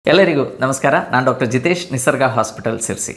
ಎಲ್ಲರಿಗೂ ನಮಸ್ಕಾರ ನಾನು ಡಾಕ್ಟರ್ ಜಿತೇಶ್ ನಿಸರ್ಗ ಹಾಸ್ಪಿಟಲ್ ಸಿರ್ಸಿ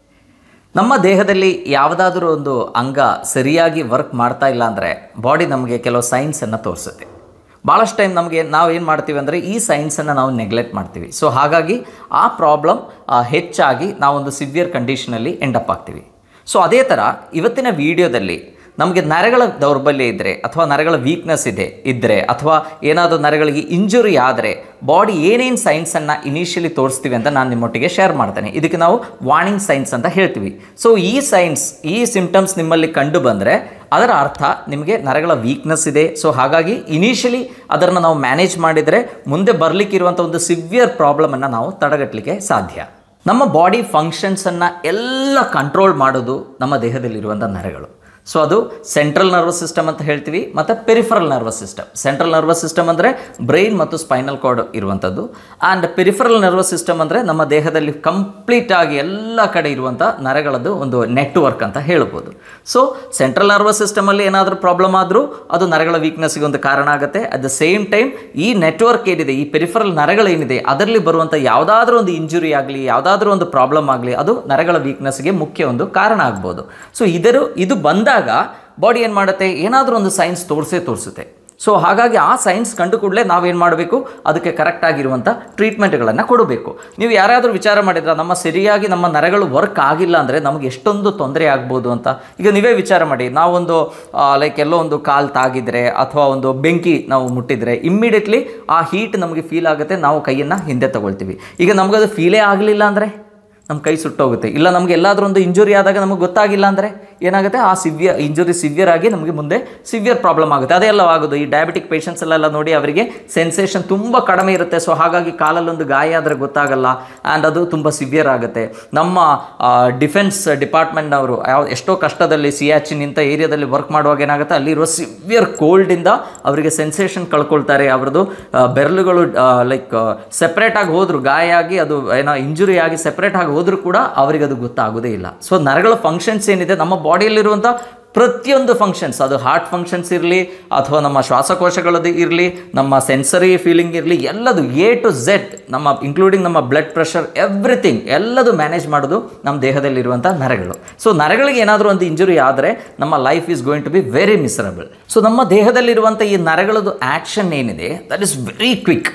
ನಮ್ಮ ದೇಹದಲ್ಲಿ ಯಾವುದಾದ್ರೂ ಒಂದು ಅಂಗ ಸರಿಯಾಗಿ ವರ್ಕ್ ಮಾಡ್ತಾ ಇಲ್ಲ ಅಂದರೆ ಬಾಡಿ ನಮಗೆ ಕೆಲವು ಸೈನ್ಸನ್ನು ತೋರಿಸುತ್ತೆ ಭಾಳಷ್ಟು ಟೈಮ್ ನಮಗೆ ನಾವು ಏನು ಮಾಡ್ತೀವಿ ಅಂದರೆ ಈ ಸೈನ್ಸನ್ನು ನಾವು ನೆಗ್ಲೆಕ್ಟ್ ಮಾಡ್ತೀವಿ ಸೊ ಹಾಗಾಗಿ ಆ ಪ್ರಾಬ್ಲಮ್ ಹೆಚ್ಚಾಗಿ ನಾವೊಂದು ಸಿವಿಯರ್ ಕಂಡೀಷನಲ್ಲಿ ಎಂಡಪ್ ಆಗ್ತೀವಿ ಸೊ ಅದೇ ಥರ ಇವತ್ತಿನ ವಿಡಿಯೋದಲ್ಲಿ ನಮಗೆ ನರಗಳ ದೌರ್ಬಲ್ಯ ಇದ್ದರೆ ಅಥವಾ ನರಗಳ ವೀಕ್ನೆಸ್ ಇದೆ ಇದ್ದರೆ ಅಥವಾ ಏನಾದರೂ ನರಗಳಿಗೆ ಇಂಜುರಿ ಆದರೆ ಬಾಡಿ ಏನೇನು ಸೈನ್ಸನ್ನು ಇನಿಷಿಯಲಿ ತೋರಿಸ್ತೀವಿ ಅಂತ ನಾನು ನಿಮ್ಮೊಟ್ಟಿಗೆ ಶೇರ್ ಮಾಡ್ತೇನೆ ಇದಕ್ಕೆ ನಾವು ವಾರ್ನಿಂಗ್ ಸೈನ್ಸ್ ಅಂತ ಹೇಳ್ತೀವಿ ಸೊ ಈ ಸೈನ್ಸ್ ಈ ಸಿಂಪ್ಟಮ್ಸ್ ನಿಮ್ಮಲ್ಲಿ ಕಂಡು ಬಂದರೆ ಅದರ ಅರ್ಥ ನಿಮಗೆ ನರಗಳ ವೀಕ್ನೆಸ್ ಇದೆ ಸೊ ಹಾಗಾಗಿ ಇನಿಷಿಯಲಿ ಅದನ್ನು ನಾವು ಮ್ಯಾನೇಜ್ ಮಾಡಿದರೆ ಮುಂದೆ ಬರಲಿಕ್ಕಿರುವಂಥ ಒಂದು ಸಿವಿಯರ್ ಪ್ರಾಬ್ಲಮನ್ನು ನಾವು ತಡೆಗಟ್ಟಲಿಕ್ಕೆ ಸಾಧ್ಯ ನಮ್ಮ ಬಾಡಿ ಫಂಕ್ಷನ್ಸನ್ನು ಎಲ್ಲ ಕಂಟ್ರೋಲ್ ಮಾಡೋದು ನಮ್ಮ ದೇಹದಲ್ಲಿರುವಂಥ ನರಗಳು ಸೊ ಅದು ಸೆಂಟ್ರಲ್ ನರ್ವಸ್ ಸಿಸ್ಟಮ್ ಅಂತ ಹೇಳ್ತೀವಿ ಮತ್ತು peripheral nervous system central nervous system ಅಂದರೆ ಬ್ರೈನ್ ಮತ್ತು ಸ್ಪೈನಲ್ ಕಾರ್ಡ್ ಇರುವಂಥದ್ದು ಆ್ಯಂಡ್ ಪೆರಿಫರಲ್ ನರ್ವಸ್ ಸಿಸ್ಟಮ್ ಅಂದರೆ ನಮ್ಮ ದೇಹದಲ್ಲಿ ಕಂಪ್ಲೀಟ್ ಆಗಿ ಎಲ್ಲ ಕಡೆ ಇರುವಂಥ ನರಗಳದ್ದು ಒಂದು ನೆಟ್ವರ್ಕ್ ಅಂತ ಹೇಳ್ಬೋದು ಸೊ ಸೆಂಟ್ರಲ್ ನರ್ವಸ್ ಸಿಸ್ಟಮಲ್ಲಿ ಏನಾದರೂ ಪ್ರಾಬ್ಲಮ್ ಆದರೂ ಅದು ನರಗಳ ವೀಕ್ನೆಸ್ಗೆ ಒಂದು ಕಾರಣ ಆಗುತ್ತೆ ಅಟ್ ದ ಸೇಮ್ ಟೈಮ್ ಈ ನೆಟ್ವರ್ಕ್ ಏನಿದೆ ಈ ಪೆರಿಫರಲ್ ನರಗಳೇನಿದೆ ಅದರಲ್ಲಿ ಬರುವಂಥ ಯಾವುದಾದ್ರೂ ಒಂದು ಇಂಜುರಿ ಆಗಲಿ ಯಾವುದಾದ್ರೂ ಒಂದು ಪ್ರಾಬ್ಲಮ್ ಆಗಲಿ ಅದು ನರಗಳ ವೀಕ್ನೆಸ್ಗೆ ಮುಖ್ಯ ಒಂದು ಕಾರಣ ಆಗ್ಬೋದು ಸೊ ಇದರ ಇದು ಬಂದಾಗ ಬಾಡಿ ಏನು ಮಾಡುತ್ತೆ ಏನಾದರೂ ಒಂದು ಸೈನ್ಸ್ ತೋರಿಸೇ ತೋರಿಸುತ್ತೆ ಸೊ ಹಾಗಾಗಿ ಆ ಸೈನ್ಸ್ ಕಂಡು ಕೂಡಲೇ ನಾವೇನು ಮಾಡಬೇಕು ಅದಕ್ಕೆ ಕರೆಕ್ಟ್ ಆಗಿರುವಂಥ ಟ್ರೀಟ್ಮೆಂಟ್ಗಳನ್ನು ಕೊಡಬೇಕು ನೀವು ಯಾರಾದರೂ ವಿಚಾರ ಮಾಡಿದ್ರೆ ನಮ್ಮ ಸರಿಯಾಗಿ ನಮ್ಮ ನರಗಳು ವರ್ಕ್ ಆಗಿಲ್ಲ ಅಂದರೆ ನಮಗೆ ಎಷ್ಟೊಂದು ತೊಂದರೆ ಆಗ್ಬೋದು ಅಂತ ಈಗ ನೀವೇ ವಿಚಾರ ಮಾಡಿ ನಾವೊಂದು ಲೈಕ್ ಎಲ್ಲೋ ಒಂದು ಕಾಲು ತಾಗಿದ್ರೆ ಅಥವಾ ಒಂದು ಬೆಂಕಿ ನಾವು ಮುಟ್ಟಿದ್ರೆ ಇಮ್ಮಿಡಿಯೇಟ್ಲಿ ಆ ಹೀಟ್ ನಮಗೆ ಫೀಲ್ ಆಗುತ್ತೆ ನಾವು ಕೈಯನ್ನು ಹಿಂದೆ ತಗೊಳ್ತೀವಿ ಈಗ ನಮಗದು ಫೀಲೇ ಆಗಲಿಲ್ಲ ಅಂದರೆ ನಮ್ಮ ಕೈ ಸುಟ್ಟೋಗುತ್ತೆ ಇಲ್ಲ ನಮಗೆ ಎಲ್ಲಾದರೂ ಒಂದು ಇಂಜುರಿ ಆದಾಗ ನಮಗೆ ಗೊತ್ತಾಗಿಲ್ಲ ಅಂದರೆ ಏನಾಗುತ್ತೆ ಆ ಸಿವಿಯರ್ ಇಂಜುರಿ ಸಿವಿಯರ್ ಆಗಿ ನಮಗೆ ಮುಂದೆ ಸಿವಿಯರ್ ಪ್ರಾಬ್ಲಮ್ ಆಗುತ್ತೆ ಅದೆಲ್ಲ ಆಗೋದು ಈ ಡಯಾಬಿಟಿಕ್ ಪೇಷಂಟ್ಸ್ ಎಲ್ಲ ನೋಡಿ ಅವರಿಗೆ ಸೆನ್ಸೇಷನ್ ತುಂಬ ಕಡಿಮೆ ಇರುತ್ತೆ ಸೊ ಹಾಗಾಗಿ ಕಾಲಲ್ಲೊಂದು ಗಾಯ ಆದರೆ ಗೊತ್ತಾಗಲ್ಲ ಆ್ಯಂಡ್ ಅದು ತುಂಬ ಸಿವಿಯರ್ ಆಗುತ್ತೆ ನಮ್ಮ ಡಿಫೆನ್ಸ್ ಡಿಪಾರ್ಟ್ಮೆಂಟ್ನವರು ಯಾವ ಎಷ್ಟೋ ಕಷ್ಟದಲ್ಲಿ ಸಿಯಾಚಿನ್ ಇಂಥ ಏರಿಯಾದಲ್ಲಿ ವರ್ಕ್ ಮಾಡುವಾಗ ಏನಾಗುತ್ತೆ ಅಲ್ಲಿರುವ ಸಿವಿಯರ್ ಕೋಲ್ಡಿಂದ ಅವರಿಗೆ ಸೆನ್ಸೇಷನ್ ಕಳ್ಕೊಳ್ತಾರೆ ಅವ್ರದ್ದು ಬೆರಳುಗಳು ಲೈಕ್ ಸೆಪ್ರೇಟ್ ಆಗಿ ಹೋದ್ರು ಗಾಯ ಆಗಿ ಅದು ಏನೋ ಇಂಜುರಿ ಆಗಿ ಸೆಪ್ರೇಟ್ ಆಗಿ ಹೋದ್ರೂ ಕೂಡ ಅವರಿಗೆ ಅದು ಗೊತ್ತಾಗೋದೇ ಇಲ್ಲ ಸೊ ನರಗಳ ಫಂಕ್ಷನ್ಸ್ ಏನಿದೆ ನಮ್ಮ ಬಾಡಿಯಲ್ಲಿರುವಂಥ ಪ್ರತಿಯೊಂದು ಫಂಕ್ಷನ್ಸ್ ಅದು ಹಾರ್ಟ್ ಫಂಕ್ಷನ್ಸ್ ಇರಲಿ ಅಥವಾ ನಮ್ಮ ಶ್ವಾಸಕೋಶಗಳದ್ದು ಇರಲಿ ನಮ್ಮ ಸೆನ್ಸರಿ ಫೀಲಿಂಗ್ ಇರಲಿ ಎಲ್ಲದು ಎ ಟು ಝೆಡ್ ನಮ್ಮ ಇನ್ಕ್ಲೂಡಿಂಗ್ ನಮ್ಮ ಬ್ಲಡ್ ಪ್ರೆಷರ್ ಎವ್ರಿಥಿಂಗ್ ಎಲ್ಲದು ಮ್ಯಾನೇಜ್ ಮಾಡೋದು ನಮ್ಮ ದೇಹದಲ್ಲಿರುವಂಥ ನರಗಳು ಸೊ ನರಗಳಿಗೆ ಏನಾದರೂ ಒಂದು ಇಂಜುರಿ ಆದರೆ ನಮ್ಮ life is going to be very miserable so ನಮ್ಮ ದೇಹದಲ್ಲಿರುವಂಥ ಈ ನರಗಳದ್ದು ಆ್ಯಕ್ಷನ್ ಏನಿದೆ that is very quick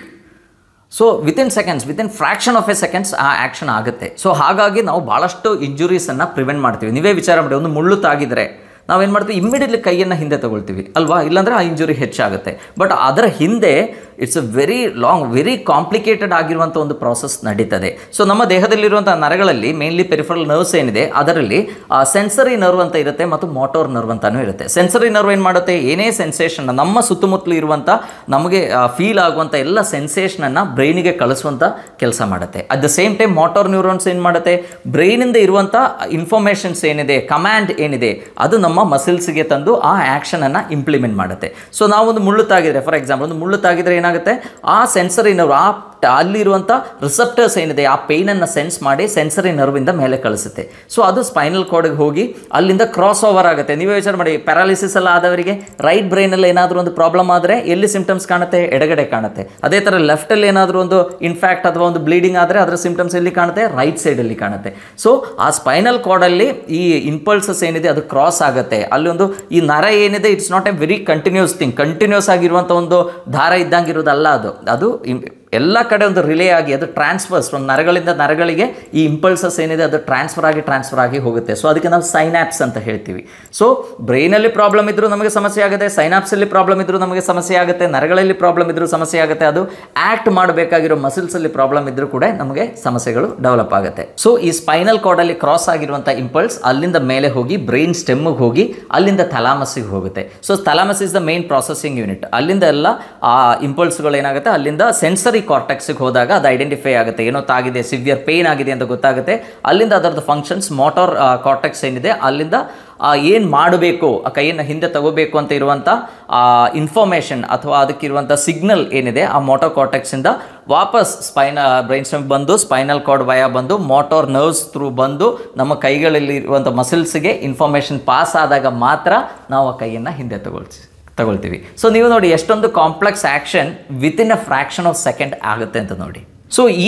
so within seconds within fraction of a seconds ಆ ಆ್ಯಕ್ಷನ್ ಆಗುತ್ತೆ ಸೊ ಹಾಗಾಗಿ ನಾವು ಭಾಳಷ್ಟು ಇಂಜುರೀಸನ್ನು ಪ್ರಿವೆಂಟ್ ಮಾಡ್ತೀವಿ ನೀವೇ ವಿಚಾರ ಮಾಡಿ ಒಂದು ಮುಳ್ಳು ತಾಗಿದರೆ ನಾವೇನು ಮಾಡ್ತೀವಿ ಇಮ್ಮಿಡಿಯೇಟ್ಲಿ ಕೈಯನ್ನು ಹಿಂದೆ ತಗೊಳ್ತೀವಿ ಅಲ್ವಾ ಇಲ್ಲಾಂದರೆ ಆ ಇಂಜುರಿ ಹೆಚ್ಚಾಗುತ್ತೆ ಬಟ್ ಅದರ ಹಿಂದೆ it's a very long very complicated ಆಗಿರುವಂಥ ಒಂದು ಪ್ರಾಸೆಸ್ ನಡೀತದೆ ಸೊ ನಮ್ಮ ದೇಹದಲ್ಲಿರುವಂಥ ನರಗಳಲ್ಲಿ ಮೇನ್ಲಿ ಪೆರಿಫರಲ್ ನರ್ವ್ಸ್ ಏನಿದೆ ಅದರಲ್ಲಿ ಸೆನ್ಸರಿ ನರ್ವ್ ಅಂತ ಇರುತ್ತೆ ಮತ್ತು ಮೋಟೋರ್ ನರ್ವ್ ಅಂತಲೂ ಇರುತ್ತೆ ಸೆನ್ಸರಿ ನರ್ವ್ ಏನು ಮಾಡುತ್ತೆ ಏನೇ ಸೆನ್ಸೇಷನ್ ನಮ್ಮ ಸುತ್ತಮುತ್ತಲು ಇರುವಂಥ ನಮಗೆ ಫೀಲ್ ಆಗುವಂಥ ಎಲ್ಲ ಸೆನ್ಸೇಷನನ್ನು ಬ್ರೈನಿಗೆ ಕಳಿಸುವಂಥ ಕೆಲಸ ಮಾಡುತ್ತೆ at the same time motor neurons ಏನು ಮಾಡುತ್ತೆ ಬ್ರೈನಿಂದ ಇರುವಂಥ ಇನ್ಫಾರ್ಮೇಷನ್ಸ್ ಏನಿದೆ ಕಮ್ಯಾಂಡ್ ಏನಿದೆ ಅದು ನಮ್ಮ ಮಸಿಲ್ಸ್ಗೆ ತಂದು ಆ ಆ್ಯಕ್ಷನನ್ನು ಇಂಪ್ಲಿಮೆಂಟ್ ಮಾಡುತ್ತೆ ಸೊ ನಾವೊಂದು ಮುಳ್ಳು ತಾಗಿದ್ರೆ ಫಾರ್ ಎಕ್ಸಾಂಪಲ್ ಒಂದು ಮುಳ್ಳು ತಾಗಿದ್ರೆ ಏನಾಗುತ್ತೆ ಆ ಸೆನ್ಸರಿ ನರ್ವ್ ಆ ಅಲ್ಲಿರುವಂಥ ರಿಸೆಪ್ಟರ್ಸ್ ಏನಿದೆ ಆ ಪೇಯ್ನನ್ನು ಸೆನ್ಸ್ ಮಾಡಿ ಸೆನ್ಸರಿ ನರ್ವಿಂದ ಮೇಲೆ ಕಳಿಸುತ್ತೆ ಸೊ ಅದು ಸ್ಪೈನಲ್ ಕಾರ್ಡ್ಗೆ ಹೋಗಿ ಅಲ್ಲಿಂದ ಕ್ರಾಸ್ ಓವರ್ ಆಗುತ್ತೆ ನೀವೇ ವಿಚಾರ ಮಾಡಿ ಪ್ಯಾರಾಲಿಸಿಸ್ ಎಲ್ಲ ಆದವರಿಗೆ ರೈಟ್ ಬ್ರೈನಲ್ಲಿ ಏನಾದರೂ ಒಂದು ಪ್ರಾಬ್ಲಮ್ ಆದರೆ ಎಲ್ಲಿ ಸಿಂಪ್ಟಮ್ಸ್ ಕಾಣುತ್ತೆ ಎಡಗಡೆ ಕಾಣುತ್ತೆ ಅದೇ ಥರ ಲೆಫ್ಟಲ್ಲಿ ಏನಾದರೂ ಒಂದು ಇನ್ಫ್ಯಾಕ್ಟ್ ಅಥವಾ ಒಂದು ಬ್ಲೀಡಿಂಗ್ ಆದರೆ ಅದರ ಸಿಂಪ್ಟಮ್ಸ್ ಎಲ್ಲಿ ಕಾಣುತ್ತೆ ರೈಟ್ ಸೈಡಲ್ಲಿ ಕಾಣುತ್ತೆ ಸೊ ಆ ಸ್ಪೈನಲ್ ಕಾರ್ಡಲ್ಲಿ ಈ ಇಂಪಲ್ಸಸ್ ಏನಿದೆ ಅದು ಕ್ರಾಸ್ ಆಗುತ್ತೆ ಅಲ್ಲಿ ಒಂದು ಈ ನರ ಏನಿದೆ it's not a very continuous thing continuous ಆಗಿರುವಂಥ ಒಂದು ದಾರ ಇದ್ದಂಗಿರೋದಲ್ಲ ಅದು ಅದು ಎಲ್ಲ ಕಡೆ ಒಂದು ರಿಲೇ ಆಗಿ ಅದು ಟ್ರಾನ್ಸ್ಫರ್ಸ್ ಫ್ರಮ್ ನರಗಳಿಂದ ನರಗಳಿಗೆ ಈ ಇಂಪಲ್ಸಸ್ ಏನಿದೆ ಅದು ಟ್ರಾನ್ಸ್ಫರ್ ಆಗಿ ಟ್ರಾನ್ಸ್ಫರ್ ಆಗಿ ಹೋಗುತ್ತೆ ಸೊ ಅದಕ್ಕೆ ನಾವು ಸೈನಾಪ್ಸ್ ಅಂತ ಹೇಳ್ತೀವಿ ಸೊ ಬ್ರೈನಲ್ಲಿ ಪ್ರಾಬ್ಲಮ್ ಇದ್ದರೂ ನಮಗೆ ಸಮಸ್ಯೆ ಆಗುತ್ತೆ ಸೈನಾಪ್ಸಲ್ಲಿ ಪ್ರಾಬ್ಲಮ್ ಇದ್ದರೂ ನಮಗೆ ಸಮಸ್ಯೆ ಆಗುತ್ತೆ ನರಗಳಲ್ಲಿ ಪ್ರಾಬ್ಲಮ್ ಇದ್ದರೂ ಸಮಸ್ಯೆ ಆಗುತ್ತೆ ಅದು ಆ್ಯಕ್ಟ್ ಮಾಡಬೇಕಾಗಿರೋ ಮಸಿಲ್ಸಲ್ಲಿ ಪ್ರಾಬ್ಲಮ್ ಇದ್ದರೂ ಕೂಡ ನಮಗೆ ಸಮಸ್ಯೆಗಳು ಡೆವಲಪ್ ಆಗುತ್ತೆ ಸೊ ಈ ಸ್ಪೈನಲ್ ಕಾರ್ಡಲ್ಲಿ ಕ್ರಾಸ್ ಆಗಿರುವಂಥ ಇಂಪಲ್ಸ್ ಅಲ್ಲಿಂದ ಮೇಲೆ ಹೋಗಿ ಬ್ರೈನ್ ಸ್ಟೆಮ್ಮಿಗೆ ಹೋಗಿ ಅಲ್ಲಿಂದ ಥಲಾಮಸ್ಸಿಗೆ ಹೋಗುತ್ತೆ so thalamus is the main processing unit ಅಲ್ಲಿಂದ ಎಲ್ಲ ಆ ಇಂಪಲ್ಸ್ಗಳು ಏನಾಗುತ್ತೆ ಅಲ್ಲಿಂದ ಸೆನ್ಸರಿ ಕಾರ್ಟೆಕ್ಸಿಗೆ ಹೋದಾಗ ಅದು ಐಡೆಂಟಿಫೈ ಆಗುತ್ತೆ ಏನೋ ತಾಗಿದೆ ಸಿವಿಯರ್ ಪೇನ್ ಆಗಿದೆ ಅಂತ ಗೊತ್ತಾಗುತ್ತೆ ಅಲ್ಲಿಂದ ಅದರದ್ದು ಫಂಕ್ಷನ್ಸ್ ಮೋಟಾರ್ ಕಾರ್ಟೆಕ್ಸ್ ಏನಿದೆ ಅಲ್ಲಿಂದ ಏನು ಮಾಡಬೇಕು ಆ ಕೈಯನ್ನು ಹಿಂದೆ ತಗೋಬೇಕು ಅಂತ ಇರುವಂಥ ಇನ್ಫಾರ್ಮೇಷನ್ ಅಥವಾ ಅದಕ್ಕಿರುವಂಥ ಸಿಗ್ನಲ್ ಏನಿದೆ ಆ ಮೋಟೋ ಕಾರ್ಟೆಕ್ಸಿಂದ ವಾಪಸ್ ಸ್ಪೈನ ಬ್ರೈನ್ ಸ್ಟಮ್ ಬಂದು ಸ್ಪೈನಲ್ ಕಾರ್ಡ್ ವಯ ಬಂದು ಮೋಟಾರ್ ನರ್ವ್ಸ್ ಥ್ರೂ ಬಂದು ನಮ್ಮ ಕೈಗಳಲ್ಲಿ ಇರುವಂಥ ಮಸಿಲ್ಸ್ಗೆ ಇನ್ಫಾರ್ಮೇಷನ್ ಪಾಸ್ ಆದಾಗ ಮಾತ್ರ ನಾವು ಆ ಕೈಯನ್ನು ಹಿಂದೆ ತಗೊಳ್ತೀವಿ ತಗೊಳ್ತೀವಿ ಸೊ ನೀವು ನೋಡಿ ಎಷ್ಟೊಂದು complex action within a fraction of second ಆಗುತ್ತೆ ಅಂತ ನೋಡಿ ಸೊ ಈ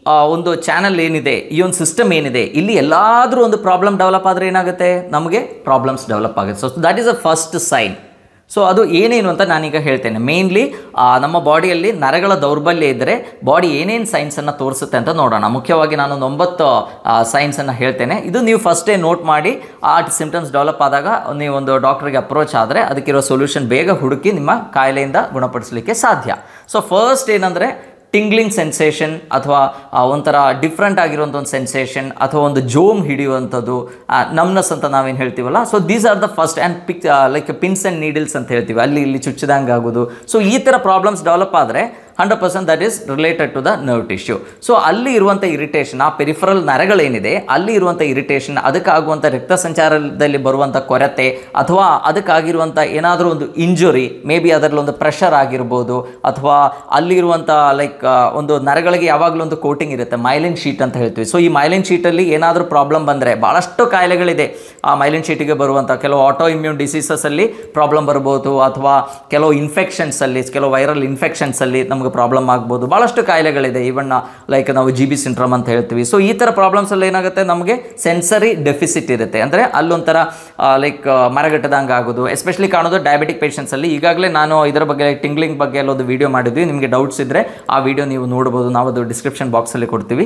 ಆ, ಒಂದು ಚಾನಲ್ ಏನಿದೆ ಈ ಒಂದು ಸಿಸ್ಟಮ್ ಏನಿದೆ ಇಲ್ಲಿ ಎಲ್ಲಾದರೂ ಒಂದು ಪ್ರಾಬ್ಲಮ್ ಡೆವಲಪ್ ಆದರೆ ಏನಾಗುತ್ತೆ ನಮಗೆ ಪ್ರಾಬ್ಲಮ್ಸ್ ಡೆವಲಪ್ ಆಗುತ್ತೆ so that is a first sign so ಅದು ಏನೇನು ಅಂತ ನಾನೀಗ ಹೇಳ್ತೇನೆ ಮೇನ್ಲಿ ನಮ್ಮ ಬಾಡಿಯಲ್ಲಿ ನರಗಳ ದೌರ್ಬಲ್ಯ ಇದ್ದರೆ ಬಾಡಿ ಏನೇನು ಸೈನ್ಸನ್ನು ತೋರಿಸುತ್ತೆ ಅಂತ ನೋಡೋಣ ಮುಖ್ಯವಾಗಿ ನಾನು ಒಂದು ಒಂಬತ್ತು ಸೈನ್ಸನ್ನು ಹೇಳ್ತೇನೆ ಇದು ನೀವು ಫಸ್ಟೇ ನೋಟ್ ಮಾಡಿ ಆ ಸಿಂಪ್ಟಮ್ಸ್ ಡೆವಲಪ್ ಆದಾಗ ನೀವು ಒಂದು ಡಾಕ್ಟ್ರಿಗೆ ಅಪ್ರೋಚ್ ಆದರೆ ಅದಕ್ಕಿರೋ ಸೊಲ್ಯೂಷನ್ ಬೇಗ ಹುಡುಕಿ ನಿಮ್ಮ ಕಾಯಿಲೆಯಿಂದ ಗುಣಪಡಿಸಲಿಕ್ಕೆ ಸಾಧ್ಯ ಸೊ ಫಸ್ಟ್ ಏನಂದರೆ ಟಿಂಗ್ಲಿಂಗ್ ಸೆನ್ಸೇಷನ್ ಅಥವಾ ಆ, ಒಂಥರ ಡಿಫ್ರೆಂಟ್ ಆಗಿರುವಂಥ ಒಂದು ಸೆನ್ಸೇಷನ್ ಅಥವಾ ಒಂದು ಜೋಮ್ ಹಿಡಿಯುವಂಥದ್ದು ನಮ್ನಸ್ ಅಂತ ನಾವೇನು ಹೇಳ್ತೀವಲ್ಲ so these are the first and pick like pins and needles ಅಂತ ಹೇಳ್ತೀವಿ ಅಲ್ಲಿ ಇಲ್ಲಿ ಚುಚ್ಚಿದಂಗೆ ಆಗೋದು ಸೊ ಈ ಥರ ಪ್ರಾಬ್ಲಮ್ಸ್ ಡೆವಲಪ್ ಆದರೆ hundred percent that is related to the nerve tissue so ಅಲ್ಲಿ ಇರುವಂಥ ಇರಿಟೇಷನ್ ಆ ಪೆರಿಫರಲ್ ನರಗಳೇನಿದೆ ಅಲ್ಲಿ ಇರುವಂಥ ಇರಿಟೇಷನ್ ಅದಕ್ಕಾಗುವಂಥ ರಕ್ತ ಸಂಚಾರದಲ್ಲಿ ಬರುವಂಥ ಕೊರತೆ ಅಥವಾ ಅದಕ್ಕಾಗಿರುವಂಥ ಏನಾದರೂ ಒಂದು ಇಂಜುರಿ ಮೇ ಬಿ ಅದರಲ್ಲಿ ಒಂದು ಪ್ರೆಷರ್ ಆಗಿರ್ಬೋದು ಅಥವಾ ಅಲ್ಲಿರುವಂಥ ಲೈಕ್ ಒಂದು ನರಗಳಿಗೆ ಯಾವಾಗಲೂ ಒಂದು ಕೋಟಿಂಗ್ ಇರುತ್ತೆ ಮೈಲಿನ್ ಶೀಟ್ ಅಂತ ಹೇಳ್ತೀವಿ ಸೊ ಈ ಮೈಲಿನ್ ಶೀಟಲ್ಲಿ ಏನಾದರೂ ಪ್ರಾಬ್ಲಮ್ ಬಂದರೆ ಭಾಳಷ್ಟು ಕಾಯಿಲೆಗಳಿದೆ ಆ ಮೈಲಿನ್ ಶೀಟಿಗೆ ಬರುವಂಥ ಕೆಲವು ಆಟೋ ಇಮ್ಯೂನ್ ಡಿಸೀಸಸಲ್ಲಿ ಪ್ರಾಬ್ಲಮ್ ಬರ್ಬೋದು ಅಥವಾ ಕೆಲವು ಇನ್ಫೆಕ್ಷನ್ಸಲ್ಲಿ ಕೆಲವು ವೈರಲ್ ಇನ್ಫೆಕ್ಷನ್ಸಲ್ಲಿ ನಮಗೆ ಪ್ರಾಬ್ಲಮ್ ಆಗ್ಬೋದು ಭಾಳಷ್ಟು ಕಾಯಿಲೆಗಳಿದೆ ಇವನ್ ಲೈಕ್ ನಾವು ಜಿ ಬಿ ಸಿಂಡ್ರಮ್ ಅಂತ ಹೇಳ್ತೀವಿ ಸೊ ಈ ಥರ ಪ್ರಾಬ್ಲಮ್ಸಲ್ಲಿ ಏನಾಗುತ್ತೆ ನಮಗೆ ಸೆನ್ಸರಿ ಡೆಫಿಸಿಟ್ ಇರುತ್ತೆ ಅಂದರೆ ಅಲ್ಲೊಂಥರ ಲೈಕ್ ಮರಗಟ್ಟದಂಗೆ ಆಗೋದು ಎಸ್ಪೆಷಲಿ ಕಾಣೋದು ಡಯಾಬಿಟಿಕ್ ಪೇಷಂಟ್ಸಲ್ಲಿ ಈಗಾಗಲೇ ನಾನು ಇದರ ಬಗ್ಗೆ ಟಿಂಗ್ಲಿಂಗ್ ಬಗ್ಗೆ ಎಲ್ಲ ಒಂದು ವಿಡಿಯೋ ಮಾಡಿದ್ವಿ ನಿಮಗೆ ಡೌಟ್ಸ್ ಇದ್ದರೆ ಆ ವಿಡಿಯೋ ನೀವು ನೋಡ್ಬೋದು ನಾವು ಅದು ಡಿಸ್ಕ್ರಿಪ್ಷನ್ ಬಾಕ್ಸಲ್ಲಿ ಕೊಡ್ತೀವಿ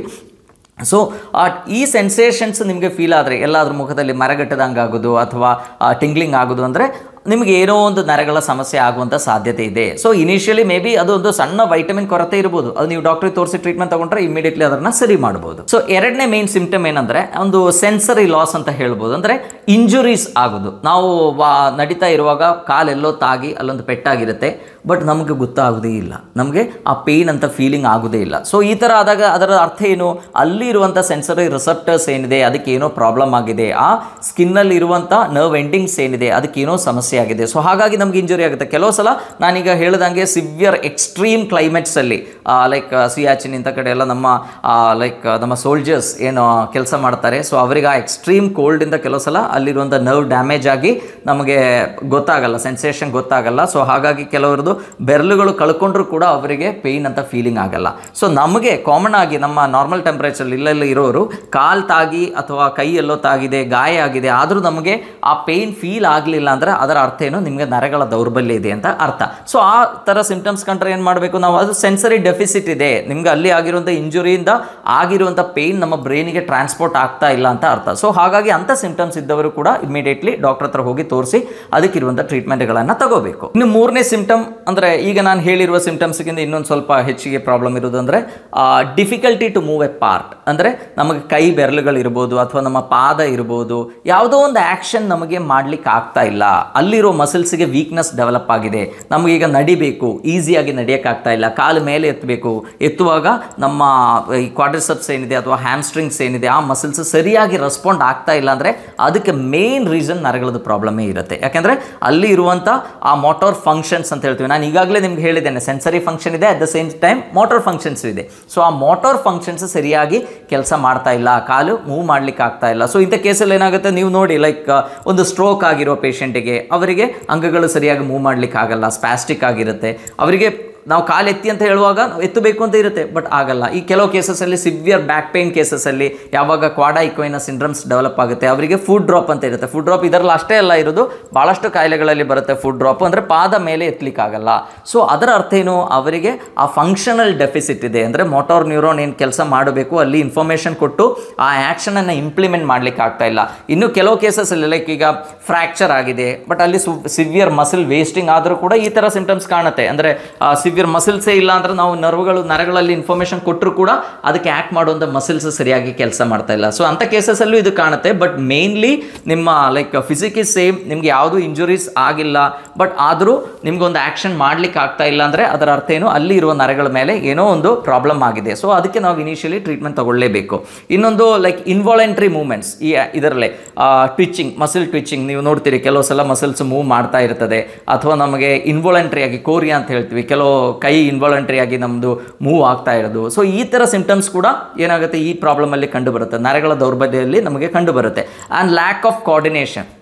ಸೊ ಈ ಸೆನ್ಸೇಷನ್ಸ್ ನಿಮಗೆ ಫೀಲ್ ಆದರೆ ಎಲ್ಲಾದ್ರ ಮುಖದಲ್ಲಿ ಮರಗಟ್ಟದಂಗೆ ಆಗೋದು ಅಥವಾ ಟಿಂಗ್ಲಿಂಗ್ ಆಗೋದು ಅಂದರೆ ನಿಮಗೆ ಏನೋ ಒಂದು ನರಗಳ ಸಮಸ್ಯೆ ಆಗುವಂಥ ಸಾಧ್ಯತೆ ಇದೆ ಸೊ ಇನಿಷಿಯಲಿ ಮೇ ಬಿ ಅದು ಒಂದು ಸಣ್ಣ ವೈಟಮಿನ್ ಕೊರತೆ ಇರ್ಬೋದು ಅದು ನೀವು ಡಾಕ್ಟ್ರಿಗೆ ತೋರಿಸಿ ಟ್ರೀಟ್ಮೆಂಟ್ ತಗೊಂಡ್ರೆ ಇಮಿಡಿಯೇಟ್ಲಿ ಅದನ್ನು ಸರಿ ಮಾಡ್ಬೋದು ಸೊ ಎರಡನೇ ಮೇನ್ ಸಿಂಪ್ಟಮ್ ಏನಂದರೆ ಒಂದು ಸೆನ್ಸರಿ ಲಾಸ್ ಅಂತ ಹೇಳ್ಬೋದು ಅಂದರೆ ಇಂಜುರೀಸ್ ಆಗೋದು ನಾವು ವಾ ನಡೀತಾ ಇರುವಾಗ ಕಾಲೆಲ್ಲೋ ತಾಗಿ ಅಲ್ಲೊಂದು ಪೆಟ್ಟಾಗಿರುತ್ತೆ ಬಟ್ ನಮಗೆ ಗೊತ್ತಾಗೋದೇ ಇಲ್ಲ ನಮಗೆ ಆ ಪೇಯ್ನ್ ಅಂತ ಫೀಲಿಂಗ್ ಆಗೋದೇ ಇಲ್ಲ ಸೊ ಈ ಥರ ಆದಾಗ ಅದರ ಅರ್ಥ ಏನು ಅಲ್ಲಿ ಇರುವಂಥ ಸೆನ್ಸರಿ ರಿಸೆಪ್ಟರ್ಸ್ ಏನಿದೆ ಅದಕ್ಕೆ ಏನೋ ಪ್ರಾಬ್ಲಮ್ ಆಗಿದೆ ಆ ಸ್ಕಿನ್ನಲ್ಲಿ ಇರುವಂಥ ನರ್ವ್ ಎಂಡಿಂಗ್ಸ್ ಏನಿದೆ ಅದಕ್ಕೆ ಏನೋ ಸಮಸ್ಯೆ ಆಗಿದೆ ಸೊ ಹಾಗಾಗಿ ನಮ್ಗೆ ಇಂಜುರಿ ಆಗುತ್ತೆ ಕೆಲವು ಸಲ ನಾನೀಗ ಹೇಳ್ದಂಗೆ ಸಿವಿಯರ್ ಎಕ್ಸ್ಟ್ರೀಮ್ ಕ್ಲೈಮೇಟ್ಸಲ್ಲಿ ಲೈಕ್ ಸಿಯಾಚಿನ್ ಇಂಥ ಕಡೆ ಎಲ್ಲ ನಮ್ಮ ಲೈಕ್ ನಮ್ಮ ಸೋಲ್ಜರ್ಸ್ ಏನು ಕೆಲಸ ಮಾಡ್ತಾರೆ ಸೊ ಅವರಿಗೆ ಆ ಎಕ್ಸ್ಟ್ರೀಮ್ ಕೋಲ್ಡಿಂದ ಕೆಲವು ಸಲ ಅಲ್ಲಿರುವಂಥ ನರ್ವ್ ಡ್ಯಾಮೇಜ್ ಆಗಿ ನಮಗೆ ಗೊತ್ತಾಗಲ್ಲ ಸೆನ್ಸೇಷನ್ ಗೊತ್ತಾಗಲ್ಲ ಸೊ ಹಾಗಾಗಿ ಕೆಲವರದು ಬೆರಳುಗಳು ಕಳ್ಕೊಂಡ್ರೂ ಕೂಡ ಅವರಿಗೆ ಪೇಯ್ನ್ ಅಂತ ಫೀಲಿಂಗ್ ಆಗಲ್ಲ ಸೊ ನಮಗೆ ಕಾಮನ್ ಆಗಿ ನಮ್ಮ ನಾರ್ಮಲ್ ಟೆಂಪ್ರೇಚರ್ ಇಲ್ಲೆಲ್ಲ ಇರೋರು ಕಾಲ್ ತಾಗಿ ಅಥವಾ ಕೈ ಎಲ್ಲೋ ತಾಗಿದೆ ಗಾಯ ಆಗಿದೆ ಆದರೂ ನಮಗೆ ಆ ಪೇಯ್ನ್ ಫೀಲ್ ಆಗಲಿಲ್ಲ ಅಂದರೆ ಅದರ ಅರ್ಥ ಏನು ನಿಮಗೆ ನರಗಳ ದೌರ್ಬಲ್ಯ ಇದೆ ಅಂತ ಅರ್ಥ ಸೊ ಆ ಥರ ಸಿಂಪ್ಟಮ್ಸ್ ಕಂಡ್ರೆ ಏನು ಮಾಡಬೇಕು ನಾವು ಅದು ಸೆನ್ಸರಿ ಡೆಫಿಸಿಟ್ ಇದೆ ನಿಮ್ಗೆ ಅಲ್ಲಿ ಆಗಿರುವಂಥ ಇಂಜುರಿಯಿಂದ ಆಗಿರುವಂಥ ಪೇಯ್ನ್ ನಮ್ಮ ಬ್ರೈನಿಗೆ ಟ್ರಾನ್ಸ್ಪೋರ್ಟ್ ಆಗ್ತಾ ಇಲ್ಲ ಅಂತ ಅರ್ಥ ಸೊ ಹಾಗಾಗಿ ಅಂಥ ಸಿಂಪ್ಟಮ್ಸ್ ಇದ್ದವರು ಕೂಡ ಇಮಿಡಿಯೇಟ್ಲಿ ಡಾಕ್ಟರ್ ಹತ್ರ ಹೋಗಿ ತೋರಿಸಿ ಅದಕ್ಕಿರುವಂಥ ಟ್ರೀಟ್ಮೆಂಟ್ಗಳನ್ನು ತಗೋಬೇಕು ಇನ್ನು ಮೂರನೇ ಸಿಂಪ್ಟಮ್ ಅಂದರೆ ಈಗ ನಾನು ಹೇಳಿರುವ ಸಿಂಪ್ಟಮ್ಸ್ಗಿಂತ ಇನ್ನೊಂದು ಸ್ವಲ್ಪ ಹೆಚ್ಚಿಗೆ ಪ್ರಾಬ್ಲಮ್ ಇರೋದು ಅಂದರೆ difficulty to move a part ಅಂದರೆ ನಮಗೆ ಕೈ ಬೆರಳುಗಳಿರ್ಬೋದು ಅಥವಾ ನಮ್ಮ ಪಾದ ಇರ್ಬೋದು ಯಾವುದೋ ಒಂದು ಆ್ಯಕ್ಷನ್ ನಮಗೆ ಮಾಡ್ಲಿಕ್ಕೆ ಆಗ್ತಾ ಇಲ್ಲ ಅಲ್ಲಿರೋ ಮಸಲ್ಸ್ಗೆ ವೀಕ್ನೆಸ್ ಡೆವಲಪ್ ಆಗಿದೆ ನಮಗೀಗ ನಡಿಬೇಕು ಈಸಿಯಾಗಿ ನಡೆಯೋಕ್ಕಾಗ್ತಾ ಇಲ್ಲ ಕಾಲು ಮೇಲೆ ಎತ್ತಬೇಕು ಎತ್ತುವಾಗ ನಮ್ಮ ಈ ಕ್ವಾಡ್ರಿಸಪ್ಸ್ ಏನಿದೆ ಅಥವಾ ಹ್ಯಾಮ್ಸ್ಟ್ರಿಂಗ್ಸ್ ಏನಿದೆ ಆ ಮಸಲ್ಸ್ ಸರಿಯಾಗಿ ರೆಸ್ಪಾಂಡ್ ಆಗ್ತಾ ಇಲ್ಲ ಅಂದರೆ ಅದಕ್ಕೆ ಮೇನ್ ರೀಸನ್ ನರಗಳದ್ದು ಪ್ರಾಬ್ಲಮೇ ಇರುತ್ತೆ ಯಾಕೆಂದರೆ ಅಲ್ಲಿ ಇರುವಂಥ ಆ ಮೋಟಾರ್ ಫಂಕ್ಷನ್ಸ್ ಅಂತ ಹೇಳ್ತೀವಿ ನಾನು ಈಗಾಗಲೇ ನಿಮ್ಗೆ ಹೇಳಿದ್ದೇನೆ ಸೆನ್ಸರಿ ಫಂಕ್ಷನ್ ಇದೆ at the same time motor functions ಇದೆ ಸೊ ಆ ಮೋಟಾರ್ ಫಂಕ್ಷನ್ಸ್ ಸರಿಯಾಗಿ ಕೆಲಸ ಮಾಡ್ತಾ ಇಲ್ಲ ಕಾಲು ಮೂವ್ ಮಾಡ್ಲಿಕ್ಕೆ ಆಗ್ತಾ ಇಲ್ಲ ಸೊ ಇಂಥ ಕೇಸಲ್ಲಿ ಏನಾಗುತ್ತೆ ನೀವು ನೋಡಿ ಲೈಕ್ ಒಂದು ಸ್ಟ್ರೋಕ್ ಆಗಿರೋ ಪೇಷಂಟಿಗೆ ಅವರಿಗೆ ಅಂಗಗಳು ಸರಿಯಾಗಿ ಮೂವ್ ಮಾಡ್ಲಿಕ್ಕೆ ಆಗಲ್ಲ ಸ್ಪ್ಯಾಸ್ಟಿಕ್ ಆಗಿರುತ್ತೆ ಅವರಿಗೆ ನಾವು ಕಾಲು ಎತ್ತಿ ಅಂತ ಹೇಳುವಾಗ ನಾವು ಎತ್ತಬೇಕು ಅಂತ ಇರುತ್ತೆ ಬಟ್ ಆಗಲ್ಲ ಈ ಕೆಲವು ಕೇಸಸಲ್ಲಿ ಸಿವಿಯರ್ ಬ್ಯಾಕ್ ಪೇನ್ ಕೇಸಸಲ್ಲಿ ಯಾವಾಗ ಕ್ವಾಡಾ ಇಕ್ವೈನ ಸಿಂಡ್ರಮ್ಸ್ ಡೆವಲಪ್ ಆಗುತ್ತೆ ಅವರಿಗೆ ಫುಡ್ ಡ್ರಾಪ್ ಅಂತ ಇರುತ್ತೆ ಫುಡ್ ಡ್ರಾಪ್ ಇದರಲ್ಲಿ ಅಷ್ಟೇ ಅಲ್ಲ ಇರೋದು ಭಾಳಷ್ಟು ಕಾಯಿಲೆಗಳಲ್ಲಿ ಬರುತ್ತೆ ಫುಡ್ ಡ್ರಾಪ್ ಅಂದರೆ ಪಾದ ಮೇಲೆ ಎತ್ತಲಿಕ್ಕಾಗಲ್ಲ ಸೊ ಅದರ ಅರ್ಥ ಏನು ಅವರಿಗೆ ಆ ಫಂಕ್ಷನಲ್ ಡೆಫಿಸಿಟ್ ಇದೆ ಅಂದರೆ ಮೋಟಾರ್ ನ್ಯೂರೋನ್ ಏನು ಕೆಲಸ ಮಾಡಬೇಕು ಅಲ್ಲಿ ಇನ್ಫಾರ್ಮೇಷನ್ ಕೊಟ್ಟು ಆ ಆ್ಯಕ್ಷನನ್ನು ಇಂಪ್ಲಿಮೆಂಟ್ ಮಾಡ್ಲಿಕ್ಕೆ ಆಗ್ತಾ ಇಲ್ಲ ಇನ್ನು ಕೆಲವು ಕೇಸಸಲ್ಲಿ ಲೈಕ್ ಈಗ ಫ್ರ್ಯಾಕ್ಚರ್ ಆಗಿದೆ ಬಟ್ ಅಲ್ಲಿ ಸು ಸಿವಿಯರ್ ಮಸಿಲ್ ವೇಸ್ಟಿಂಗ್ ಆದರೂ ಕೂಡ ಈ ಥರ ಸಿಂಟಮ್ಸ್ ಕಾಣುತ್ತೆ ಅಂದರೆ ಸಿವಿಯರ್ ಮಸಿಲ್ಸೇ ಇಲ್ಲ ಅಂದ್ರೆ ನಾವು ನರ್ವ್ಗಳು ನರಗಳಲ್ಲಿ ಇನ್ಫಾರ್ಮೇಷನ್ ಕೊಟ್ಟರು ಕೂಡ ಅದಕ್ಕೆ ಆ್ಯಕ್ಟ್ ಮಾಡುವಂಥ ಮಸಿಲ್ಸ್ ಸರಿಯಾಗಿ ಕೆಲಸ ಮಾಡ್ತಾ ಇಲ್ಲ ಸೊ ಅಂಥ ಕೇಸಸಲ್ಲೂ ಇದು ಕಾಣುತ್ತೆ ಬಟ್ ಮೇನ್ಲಿ ನಿಮ್ಮ ಲೈಕ್ ಫಿಸಿಕ್ ಇಸ್ ಸೇಮ್ ನಿಮ್ಗೆ ಯಾವುದೂ ಇಂಜುರೀಸ್ ಆಗಿಲ್ಲ ಬಟ್ ಆದರೂ ನಿಮ್ಗೊಂದು ಆ್ಯಕ್ಷನ್ ಮಾಡ್ಲಿಕ್ಕೆ ಆಗ್ತಾ ಇಲ್ಲ ಅಂದರೆ ಅದರ ಅರ್ಥ ಏನು ಅಲ್ಲಿ ಇರುವ ನರಗಳ ಮೇಲೆ ಏನೋ ಒಂದು ಪ್ರಾಬ್ಲಮ್ ಆಗಿದೆ ಸೊ ಅದಕ್ಕೆ ನಾವು ಇನಿಷಿಯಲಿ ಟ್ರೀಟ್ಮೆಂಟ್ ತಗೊಳ್ಳೇಬೇಕು ಇನ್ನೊಂದು ಲೈಕ್ ಇನ್ವಾಲೆಂಟ್ರಿ ಮೂವ್ಮೆಂಟ್ಸ್ ಈ ಇದರಲ್ಲೇ ಟ್ವಿಚಿಂಗ್ ಮಸಿಲ್ ಟ್ವಿಚಿಂಗ್ ನೀವು ನೋಡ್ತೀರಿ ಕೆಲವು ಸಲ ಮಸಿಲ್ಸ್ ಮೂವ್ ಮಾಡ್ತಾ ಇರ್ತದೆ ಅಥವಾ ನಮಗೆ ಇನ್ವಾಲೆಂಟ್ರಿ ಆಗಿ ಕೋರಿಯಾ ಅಂತ ಹೇಳ್ತೀವಿ ಕೆಲವು ಕೈ ಇನ್ವಾಲಂಟ್ರಿ ಆಗಿ ನಮ್ಮದು ಮೂವ್ ಆಗ್ತಾ ಇರೋದು ಸೊ ಈ ಥರ ಸಿಂಪ್ಟಮ್ಸ್ ಕೂಡ ಏನಾಗುತ್ತೆ ಈ ಪ್ರಾಬ್ಲಮಲ್ಲಿ ಕಂಡು ಬರುತ್ತೆ ನರಗಳ ದೌರ್ಬಲ್ಯದಲ್ಲಿ ನಮಗೆ ಕಂಡು ಬರುತ್ತೆ ಆ್ಯಂಡ್ ಲ್ಯಾಕ್ ಆಫ್ ಕೋಆರ್ಡಿನೇಷನ್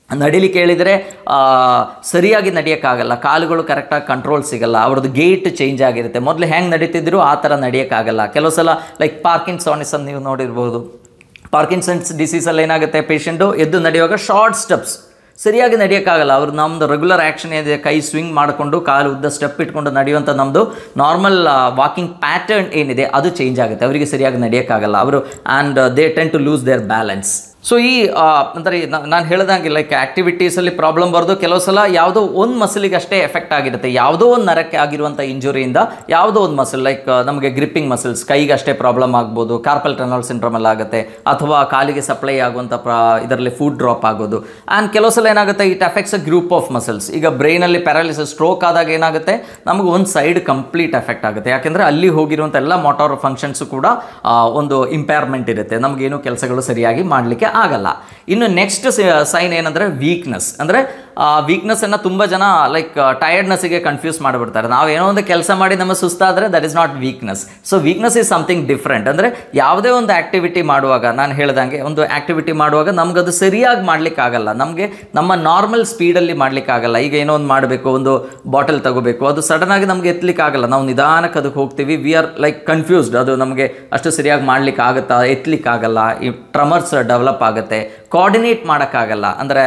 ನಡಿಲಿಕ್ಕೆ ಹೇಳಿದರೆ ಆ, ಸರಿಯಾಗಿ ನಡೆಯೋಕ್ಕಾಗಲ್ಲ ಕಾಲುಗಳು ಕರೆಕ್ಟಾಗಿ ಕಂಟ್ರೋಲ್ ಸಿಗಲ್ಲ ಅವ್ರದ್ದು ಗೇಟ್ ಚೇಂಜ್ ಆಗಿರುತ್ತೆ ಮೊದಲು ಹೆಂಗೆ ನಡೀತಿದ್ರು ಆ ಥರ ನಡೆಯೋಕ್ಕಾಗಲ್ಲ ಕೆಲವು ಸಲ ಲೈಕ್ ಪಾರ್ಕಿನ್ಸಾನಿಸ್ ಅಂತ ನೀವು ನೋಡಿರ್ಬೋದು ಪಾರ್ಕಿನ್ಸನ್ಸ್ ಡಿಸೀಸಲ್ಲಿ ಏನಾಗುತ್ತೆ ಪೇಷಂಟು ಎದ್ದು ನಡೆಯುವಾಗ ಶಾರ್ಟ್ ಸ್ಟೆಪ್ಸ್ ಸರಿಯಾಗಿ ನಡೆಯೋಕ್ಕಾಗಲ್ಲ ಅವ್ರು ನಮ್ಮದು ರೆಗ್ಯುಲರ್ ಆ್ಯಕ್ಷನ್ ಏನಿದೆ ಕೈ ಸ್ವಿಂಗ್ ಮಾಡಿಕೊಂಡು ಕಾಲು ಉದ್ದ ಸ್ಟೆಪ್ ಇಟ್ಕೊಂಡು ನಡೆಯುವಂಥ ನಮ್ಮದು ನಾರ್ಮಲ್ ವಾಕಿಂಗ್ ಪ್ಯಾಟರ್ನ್ ಏನಿದೆ ಅದು ಚೇಂಜ್ ಆಗುತ್ತೆ ಅವರಿಗೆ ಸರಿಯಾಗಿ ನಡೆಯೋಕ್ಕಾಗಲ್ಲ ಅವರು and they tend to lose their balance so ಈ ಆ, ಅಂದರೆ ನಾನು ಹೇಳ್ದಂಗೆ ಲೈಕ್ ಆ್ಯಕ್ಟಿವಿಟೀಸಲ್ಲಿ ಪ್ರಾಬ್ಲಮ್ ಬರೋದು ಕೆಲವು ಸಲ ಯಾವುದೋ ಒಂದು ಮಸಲಿಗೆ ಅಷ್ಟೇ ಎಫೆಕ್ಟ್ ಆಗಿರುತ್ತೆ ಯಾವುದೋ ಒಂದು ನರಕ್ಕೆ ಆಗಿರುವಂಥ ಇಂಜುರಿಯಿಂದ ಯಾವುದೋ ಒಂದು ಮಸಲ್ ಲೈಕ್ ನಮಗೆ ಗ್ರಿಪ್ಪಿಂಗ್ ಮಸಲ್ಸ್ ಕೈಗೆ ಅಷ್ಟೇ ಪ್ರಾಬ್ಲಮ್ ಆಗ್ಬೋದು ಕಾರ್ಪಲ್ ಟನಲ್ ಸಿಂಡ್ರಮಲ್ಲಿ ಆಗುತ್ತೆ ಅಥವಾ ಕಾಲಿಗೆ ಸಪ್ಲೈ ಆಗುವಂಥ ಪ್ರಾ ಇದರಲ್ಲಿ ಫುಡ್ ಡ್ರಾಪ್ ಆಗೋದು ಆ್ಯಂಡ್ ಕೆಲವು ಸಲ ಏನಾಗುತ್ತೆ it affects a group of muscles ಈಗ ಬ್ರೈನಲ್ಲಿ ಪ್ಯಾರಾಲಿಸಿಸ್ ಸ್ಟ್ರೋಕ್ ಆದಾಗ ಏನಾಗುತ್ತೆ ನಮಗೆ ಒಂದು ಸೈಡ್ ಕಂಪ್ಲೀಟ್ ಎಫೆಕ್ಟ್ ಆಗುತ್ತೆ ಯಾಕೆಂದರೆ ಅಲ್ಲಿ ಹೋಗಿರುವಂಥ ಎಲ್ಲ ಮೋಟಾರ್ ಫಂಕ್ಷನ್ಸು ಕೂಡ ಆ, ಒಂದು ಇಂಪೇರ್ಮೆಂಟ್ ಇರುತ್ತೆ ನಮಗೇನು ಕೆಲಸಗಳು ಸರಿಯಾಗಿ ಮಾಡಲಿಕ್ಕೆ ಆಗಲ್ಲ ಇನ್ನು ನೆಕ್ಸ್ಟ್ ಸೈನ್ ಏನಂದರೆ ವೀಕ್ನೆಸ್ ಅಂದರೆ ವೀಕ್ನೆಸ್ಸನ್ನು ತುಂಬ ಜನ ಲೈಕ್ ಟಯರ್ಡ್ನೆಸ್ಸಿಗೆ ಕನ್ಫ್ಯೂಸ್ ಮಾಡಿಬಿಡ್ತಾರೆ ನಾವು ಏನೋ ಒಂದು ಕೆಲಸ ಮಾಡಿ ನಮ್ಮ ಸುಸ್ತಾದರೆ that is not weakness so weakness is something different ಅಂದರೆ ಯಾವುದೇ ಒಂದು ಆ್ಯಕ್ಟಿವಿಟಿ ಮಾಡುವಾಗ ನಾನು ಹೇಳ್ದಂಗೆ ಒಂದು ಆ್ಯಕ್ಟಿವಿಟಿ ಮಾಡುವಾಗ ನಮಗದು ಸರಿಯಾಗಿ ಮಾಡಲಿಕ್ಕಾಗಲ್ಲ ನಮಗೆ ನಮ್ಮ ನಾರ್ಮಲ್ ಸ್ಪೀಡಲ್ಲಿ ಮಾಡಲಿಕ್ಕಾಗಲ್ಲ ಈಗ ಏನೋ ಒಂದು ಮಾಡಬೇಕು ಒಂದು ಬಾಟಲ್ ತಗೋಬೇಕು ಅದು ಸಡನ್ನಾಗಿ ನಮಗೆ ಎತ್ತಲಿಕ್ಕಾಗಲ್ಲ ನಾವು ನಿಧಾನಕ್ಕೆ ಅದಕ್ಕೆ ಹೋಗ್ತೀವಿ ವಿ ಆರ್ ಲೈಕ್ ಕನ್ಫ್ಯೂಸ್ಡ್ ಅದು ನಮಗೆ ಅಷ್ಟು ಸರಿಯಾಗಿ ಮಾಡ್ಲಿಕ್ಕೆ ಆಗುತ್ತಾ ಎತ್ತಲಿಕ್ಕಾಗಲ್ಲ ಈ ಟ್ರಮರ್ಸ್ ಡೆವಲಪ್ ಆಗುತ್ತೆ ಕೋಆರ್ಡಿನೇಟ್ ಮಾಡೋಕ್ಕಾಗಲ್ಲ ಅಂದರೆ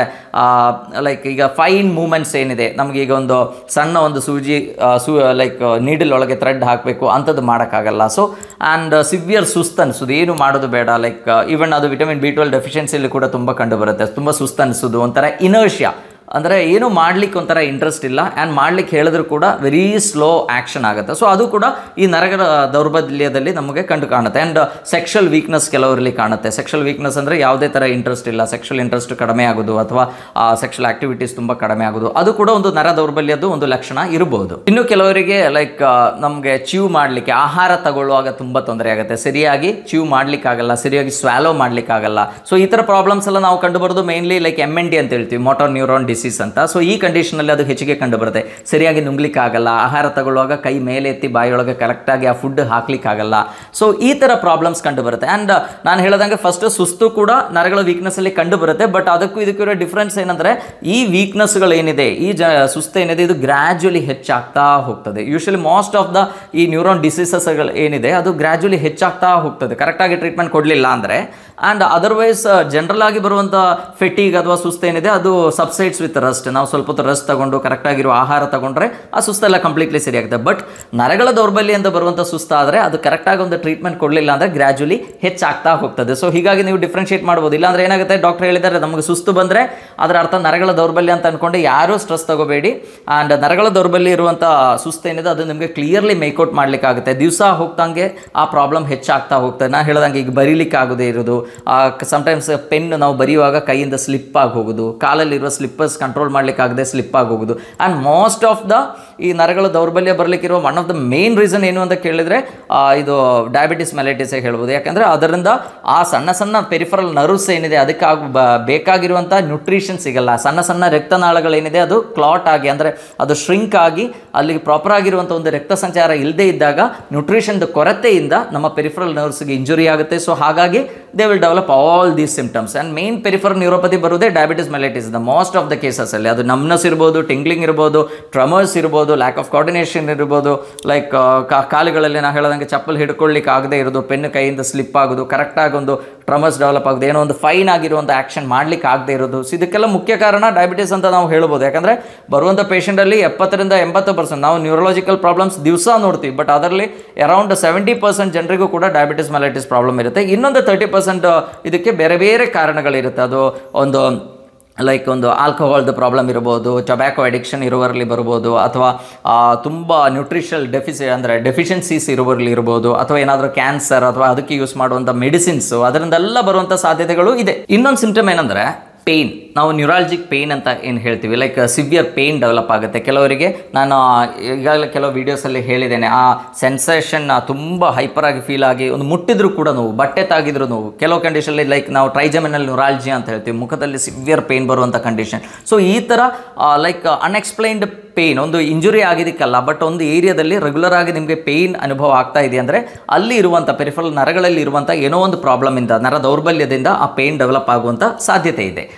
ಲೈಕ್ ಈಗ ಫೈನ್ ಮೂಮೆಂಟ್ಸ್ ಏನಿದೆ ನಮಗೆ ಈಗ ಒಂದು ಸಣ್ಣ ಒಂದು ಸೂಜಿ ಆ, ಸೂ ಲೈಕ್ ನೀಡಲ್ ಒಳಗೆ ಥ್ರೆಡ್ ಹಾಕಬೇಕು ಅಂಥದ್ದು ಮಾಡೋಕ್ಕಾಗಲ್ಲ ಸೊ ಆ್ಯಂಡ್ ಸಿವಿಯರ್ ಸುಸ್ತು ಅನಿಸೋದು ಏನು ಮಾಡೋದು ಬೇಡ ಲೈಕ್ ಈವನ್ ಅದು ವಿಟಮಿನ್ ಬಿ ಟ್ವೆಲ್ ಡೆಫಿಷಿಯನ್ಸಿಯಲ್ಲಿ ಕೂಡ ತುಂಬ ಕಂಡು ಬರುತ್ತೆ ತುಂಬ ಸುಸ್ತು ಅನಿಸೋದು ಒಂಥರ ಇನರ್ಷಿಯಾ ಅಂದರೆ ಏನು ಮಾಡ್ಲಿಕ್ಕೆ ಒಂಥರ ಇಂಟ್ರೆಸ್ಟ್ ಇಲ್ಲ ಆ್ಯಂಡ್ ಮಾಡ್ಲಿಕ್ಕೆ ಹೇಳಿದ್ರು ಕೂಡ ವೆರಿ ಸ್ಲೋ ಆ್ಯಕ್ಷನ್ ಆಗುತ್ತೆ ಸೊ ಅದು ಕೂಡ ಈ ನರಗಳ ದೌರ್ಬಲ್ಯದಲ್ಲಿ ನಮಗೆ ಕಂಡು ಕಾಣುತ್ತೆ ಆ್ಯಂಡ್ ಸೆಕ್ಷುವಲ್ ವೀಕ್ನೆಸ್ ಕೆಲವರಲ್ಲಿ ಕಾಣುತ್ತೆ ಸೆಕ್ಷುವಲ್ ವೀಕ್ನೆಸ್ ಅಂದರೆ ಯಾವುದೇ ಥರ ಇಂಟ್ರೆಸ್ಟ್ ಇಲ್ಲ ಸೆಕ್ಷುವಲ್ ಇಂಟ್ರೆಸ್ಟ್ ಕಡಿಮೆ ಆಗೋದು ಅಥವಾ ಸೆಕ್ಷುವಲ್ ಆಕ್ಟಿವಿಟೀಸ್ ತುಂಬ ಕಡಿಮೆ ಆಗೋದು ಅದು ಕೂಡ ಒಂದು ನರ ದೌರ್ಬಲ್ಯದ್ದು ಒಂದು ಲಕ್ಷಣ ಇರಬಹುದು ಇನ್ನು ಕೆಲವರಿಗೆ ಲೈಕ್ ನಮಗೆ ಚ್ಯೂ ಮಾಡಲಿಕ್ಕೆ ಆಹಾರ ತಗೊಳ್ಳುವಾಗ ತುಂಬ ತೊಂದರೆ ಆಗುತ್ತೆ ಸರಿಯಾಗಿ ಚ್ಯೂ ಮಾಡ್ಲಿಕ್ಕಾಗಲ್ಲ ಸರಿಯಾಗಿ ಸ್ವ್ಯಾಲೋ ಮಾಡ್ಲಿಕ್ಕಾಗಲ್ಲ ಸೊ ಈ ಥರ ಪ್ರಾಬ್ಲಮ್ಸ್ ಎಲ್ಲ ನಾವು ಕಂಡು ಬರೋದು mainly like M N D ಅಂತ ಹೇಳ್ತೀವಿ ಮೋಟಾರ್ ನ್ಯೂರಾನ್ ಡಿಸೀಸ್ ಅಂತ ಸೊ ಈ ಕಂಡೀಷನಲ್ಲಿ ಅದು ಹೆಚ್ಚಿಗೆ ಕಂಡು ಬರುತ್ತೆ ಸರಿಯಾಗಿ ನುಂಗ್ಲಿಕ್ಕಾಗಲ್ಲ ಆಹಾರ ತಗೊಳ್ಳುವಾಗ ಕೈ ಮೇಲೆ ಎತ್ತಿ ಬಾಯಿಯೊಳಗೆ ಕರೆಕ್ಟಾಗಿ ಆ ಫುಡ್ ಹಾಕ್ಲಿಕ್ಕಾಗಲ್ಲ ಸೊ ಈ ಥರ ಪ್ರಾಬ್ಲಮ್ಸ್ ಕಂಡು ಬರುತ್ತೆ ಆ್ಯಂಡ್ ನಾನು ಹೇಳ್ದಂಗೆ ಫಸ್ಟ್ ಸುಸ್ತು ಕೂಡ ನರಗಳ ವೀಕ್ನೆಸ್ಸಲ್ಲಿ ಕಂಡು ಬರುತ್ತೆ ಬಟ್ ಅದಕ್ಕೂ ಇದಕ್ಕೂ ಇರೋ ಡಿಫ್ರೆನ್ಸ್ ಏನಂದರೆ ಈ ವೀಕ್ನೆಸ್ಗಳು ಏನಿದೆ ಈ ಜ ಸುಸ್ತು ಏನಿದೆ ಇದು ಗ್ರ್ಯಾಜುಲಿ ಹೆಚ್ಚಾಗ್ತಾ ಹೋಗ್ತದೆ ಯೂಶಲಿ ಮೋಸ್ಟ್ ಆಫ್ ದ ಈ ನ್ಯೂರಾನ್ ಡಿಸೀಸಸ್ಗಳು ಏನಿದೆ ಅದು ಗ್ರ್ಯಾಜುಲಿ ಹೆಚ್ಚಾಗ್ತಾ ಹೋಗ್ತದೆ ಕರೆಕ್ಟಾಗಿ ಟ್ರೀಟ್ಮೆಂಟ್ ಕೊಡಲಿಲ್ಲ ಅಂದರೆ ಆ್ಯಂಡ್ ಅದರ್ವೈಸ್ ಜನರಲ್ ಆಗಿ ಬರುವಂಥ ಫೆಟಿಗ್ ಅಥವಾ ಸುಸ್ತು ಏನಿದೆ ಅದು ಸಬ್ಸೈಡ್ಸ್ ವಿತ್ ರಸ್ಟ್ ನಾವು ಸ್ವಲ್ಪ ಹೊತ್ತು ರಸ್ಟ್ ತಗೊಂಡು ಕರೆಕ್ಟಾಗಿರೋ ಆಹಾರ ತಗೊಂಡ್ರೆ ಆ ಸುಸ್ತೆಲ್ಲ ಕಂಪ್ಲೀಟ್ಲಿ ಸರಿಯಾಗುತ್ತೆ ಬಟ್ ನರಗಳ ದೌರ್ಬಲ್ಯ ಅಂತ ಬರುವಂಥ ಸುಸ್ತಾದರೆ ಅದು ಕರೆಕ್ಟಾಗಿ ಒಂದು ಟ್ರೀಟ್ಮೆಂಟ್ ಕೊಡಲಿಲ್ಲ ಅಂದರೆ ಗ್ರ್ಯಾಜುಲಿ ಹೆಚ್ಚಾಗ್ತಾ ಹೋಗ್ತದೆ ಸೊ ಹೀಗಾಗಿ ನೀವು ಡಿಫ್ರೆನ್ಷಿಯೇಟ್ ಮಾಡ್ಬೋದು ಇಲ್ಲಾಂದ್ರೆ ಏನಾಗುತ್ತೆ ಡಾಕ್ಟರ್ ಹೇಳಿದ್ದಾರೆ ನಮಗೆ ಸುಸ್ತು ಬಂದರೆ ಅದರ ಅರ್ಥ ನರಗಳ ದೌರ್ಬಲ್ಯ ಅಂತ ಅನ್ಕೊಂಡು ಯಾರೂ ಸ್ಟ್ರೆಸ್ ತಗೋಬೇಡಿ ಆ್ಯಂಡ್ ನರಗಳ ದೌರ್ಬಲ್ಯ ಇರುವಂಥ ಸುಸ್ತು ಏನಿದೆ ಅದು ನಿಮಗೆ ಕ್ಲಿಯರ್ಲಿ ಮೇಕೌಟ್ ಮಾಡ್ಲಿಕ್ಕಾಗುತ್ತೆ ದಿವಸ ಹೋಗ್ದಂಗೆ ಆ ಪ್ರಾಬ್ಲಮ್ ಹೆಚ್ಚಾಗ್ತಾ ಹೋಗ್ತದೆ ನಾನು ಹೇಳ್ದಂಗೆ ಈಗ ಬರೀಲಿಕ್ಕೆ ಆಗದೇ ಇರೋದು ಸಮ್ಟೈಮ್ಸ್ ಪೆನ್ ನಾವು ಬರೆಯುವಾಗ ಕೈಯಿಂದ ಸ್ಲಿಪ್ ಆಗಿ ಹೋಗೋದು ಕಾಲಲ್ಲಿರುವ ಸ್ಲಿಪ್ಪರ್ಸ್ ಕಂಟ್ರೋಲ್ ಮಾಡ್ಲಿಕ್ಕಾಗದೆ ಸ್ಲಿಪ್ ಆಗಿ ಹೋಗೋದು ಆ್ಯಂಡ್ ಮೋಸ್ಟ್ ಆಫ್ ದ ಈ ನರಗಳ ದೌರ್ಬಲ್ಯ ಬರಲಿಕ್ಕಿರುವ one of the main reason ಏನು ಅಂತ ಕೇಳಿದರೆ ಆ, ಇದು ಡಯಾಬಿಟಿಸ್ ಮೆಲೈಟಿಸೇ ಹೇಳ್ಬೋದು ಯಾಕಂದರೆ ಅದರಿಂದ ಆ ಸಣ್ಣ ಸಣ್ಣ ಪೆರಿಫರಲ್ ನರ್ವ್ಸ್ ಏನಿದೆ ಅದಕ್ಕೆ ಆಗ ಬ- ಬೇಕಾಗಿರುವಂಥ ನ್ಯೂಟ್ರಿಷನ್ ಸಿಗಲ್ಲ ಸಣ್ಣ ಸಣ್ಣ ರಕ್ತನಾಳಗಳೇನಿದೆ ಅದು ಕ್ಲಾಟ್ ಆಗಿ ಅಂದರೆ ಅದು ಶ್ರಿಂಕ್ ಆಗಿ ಅಲ್ಲಿಗೆ ಪ್ರಾಪರ್ ಆಗಿರುವಂಥ ಒಂದು ರಕ್ತ ಸಂಚಾರ ಇಲ್ಲದೇ ಇದ್ದಾಗ ನ್ಯೂಟ್ರಿಷನ್ದು ಕೊರತೆಯಿಂದ ನಮ್ಮ ಪೆರಿಫರಲ್ ನರ್ವ್ಸ್ಗೆ ಇಂಜುರಿ ಆಗುತ್ತೆ ಸೊ ಹಾಗಾಗಿ they will develop all these symptoms and main peripheral neuropathy ಬರೋದೇ diabetes mellitus the most of the ಕೇಸಸಲ್ಲಿ ಅದು ನಮ್ನಸ್ ಇರ್ಬೋದು ಟಿಂಗ್ಲಿಂಗ್ ಇರ್ಬೋದು ಟ್ರಮರ್ಸ್ ಇರ್ಬೋದು ಲ್ಯಾಕ್ ಆಫ್ ಕೋರ್ಡಿನೇಷನ್ ಇರ್ಬೋದು ಲೈಕ್ ಕಾಲುಗಳಲ್ಲಿ ನಾ ಹೇಳದಂಗೆ ಚಪ್ಪಲ್ ಹಿಡ್ಕೊಳ್ಳಿಕ್ಕೆ ಆಗದೆ ಇರೋದು ಪೆನ್ ಕೈಯಿಂದ ಸ್ಲಿಪ್ ಆಗೋದು ಕರೆಕ್ಟಾಗಿ ಒಂದು ಟ್ರಮರ್ಸ್ ಡೆವಲಪ್ ಆಗೋದು ಏನೋ ಒಂದು ಫೈನ್ ಆಗಿರುವಂಥ ಆ್ಯಕ್ಷನ್ ಮಾಡ್ಲಿಕ್ಕೆ ಆಗದೆ ಇರೋದು ಸೊ ಇದಕ್ಕೆಲ್ಲ ಮುಖ್ಯ ಕಾರಣ ಡಯಾಬಿಟಿಸ್ ಅಂತ ನಾವು ಹೇಳ್ಬೋದು ಯಾಕಂದರೆ ಬರುವಂಥ ಪೇಷಂಟಲ್ಲಿ ಎಪ್ಪತ್ತರಿಂದ ಎಂಬತ್ತು ಪರ್ಸೆಂಟ್ ನಾವು ನ್ಯೂರಲಾಜಿಕಲ್ ಪ್ರಾಬ್ಲಮ್ಸ್ ದಿವಸ ನೋಡ್ತೀವಿ ಬಟ್ ಅದರಲ್ಲಿ ಅರೌಂಡ್ ಸೆವೆಂಟಿ ಪರ್ಸೆಂಟ್ ಜನರಿಗೂ ಕೂಡ ಡಯಾಬಿಟಿಸ್ ಮೆಲೈಟಿಸ್ ಪ್ರಾಬ್ಲಮ್ ಇರುತ್ತೆ ಇನ್ನೊಂದು ತರ್ಟಿ ಪರ್ಸೆಂಟ್ ಇದಕ್ಕೆ ಬೇರೆ ಬೇರೆ ಕಾರಣಗಳಿರುತ್ತೆ ಅದು ಒಂದು ಲೈಕ್ ಒಂದು ಆಲ್ಕೋಹಾಲ್ದು ಪ್ರಾಬ್ಲಮ್ ಇರ್ಬೋದು ಟೊಬ್ಯಾಕೊ ಅಡಿಕ್ಷನ್ ಇರುವರಲ್ಲಿ ಬರ್ಬೋದು ಅಥವಾ ತುಂಬ ನ್ಯೂಟ್ರಿಷಲ್ ಡೆಫಿಸಿ ಅಂದರೆ ಡೆಫಿಷಿಯನ್ಸೀಸ್ ಇರುವರಲ್ಲಿ ಇರ್ಬೋದು ಅಥವಾ ಏನಾದರೂ ಕ್ಯಾನ್ಸರ್ ಅಥವಾ ಅದಕ್ಕೆ ಯೂಸ್ ಮಾಡುವಂಥ ಮೆಡಿಸಿನ್ಸು ಅದರಿಂದೆಲ್ಲ ಬರುವಂಥ ಸಾಧ್ಯತೆಗಳು ಇದೆ ಇನ್ನೊಂದು ಸಿಂಪ್ಟಮ್ ಏನಂದರೆ ಪೇಯ್ನ್ ನಾವು ನ್ಯೂರಾಲಜಿಕ್ ಪೇಯ್ನ್ ಅಂತ ಏನು ಹೇಳ್ತೀವಿ ಲೈಕ್ ಸಿವಿಯರ್ ಪೇಯ್ನ್ ಡೆವಲಪ್ ಆಗುತ್ತೆ ಕೆಲವರಿಗೆ ನಾನು ಈಗಾಗಲೇ ಕೆಲವು ವೀಡಿಯೋಸಲ್ಲಿ ಹೇಳಿದ್ದೇನೆ ಆ ಸೆನ್ಸೇಷನ್ ತುಂಬ ಹೈಪರ್ ಆಗಿ ಫೀಲ್ ಆಗಿ ಒಂದು ಮುಟ್ಟಿದ್ರು ಕೂಡ ನೋವು ಬಟ್ಟೆ ತಾಗಿದ್ರು ನೋವು ಕೆಲವು ಕಂಡೀಷನಲ್ಲಿ ಲೈಕ್ ನಾವು ಟ್ರೈಜಮಿನಲ್ ನ್ಯೂರಾಲಜಿ ಅಂತ ಹೇಳ್ತೀವಿ ಮುಖದಲ್ಲಿ ಸಿವಿಯರ್ ಪೇಯ್ನ್ ಬರುವಂಥ ಕಂಡೀಷನ್ ಸೊ ಈ ಥರ ಲೈಕ್ ಅನ್ಎಕ್ಸ್ಪ್ಲೈನ್ಡ್ ಪೇಯ್ನ್ ಒಂದು ಇಂಜುರಿ ಆಗಿದ್ದಕ್ಕಲ್ಲ ಬಟ್ ಒಂದು ಏರಿಯಾದಲ್ಲಿ ರೆಗ್ಯುಲರ್ ಆಗಿ ನಿಮಗೆ ಪೇಯ್ನ್ ಅನುಭವ ಆಗ್ತಾ ಇದೆ ಅಂದರೆ ಅಲ್ಲಿ ಇರುವಂಥ ಪೆರಿಫಲ್ ನರಗಳಲ್ಲಿ ಇರುವಂಥ ಏನೋ ಒಂದು ಪ್ರಾಬ್ಲಮ್ ಇಂದ ನರ ದೌರ್ಬಲ್ಯದಿಂದ ಆ ಪೇಯ್ನ್ ಡೆವಲಪ್ ಆಗುವಂಥ ಸಾಧ್ಯತೆ ಇದೆ ಸೊ ಈ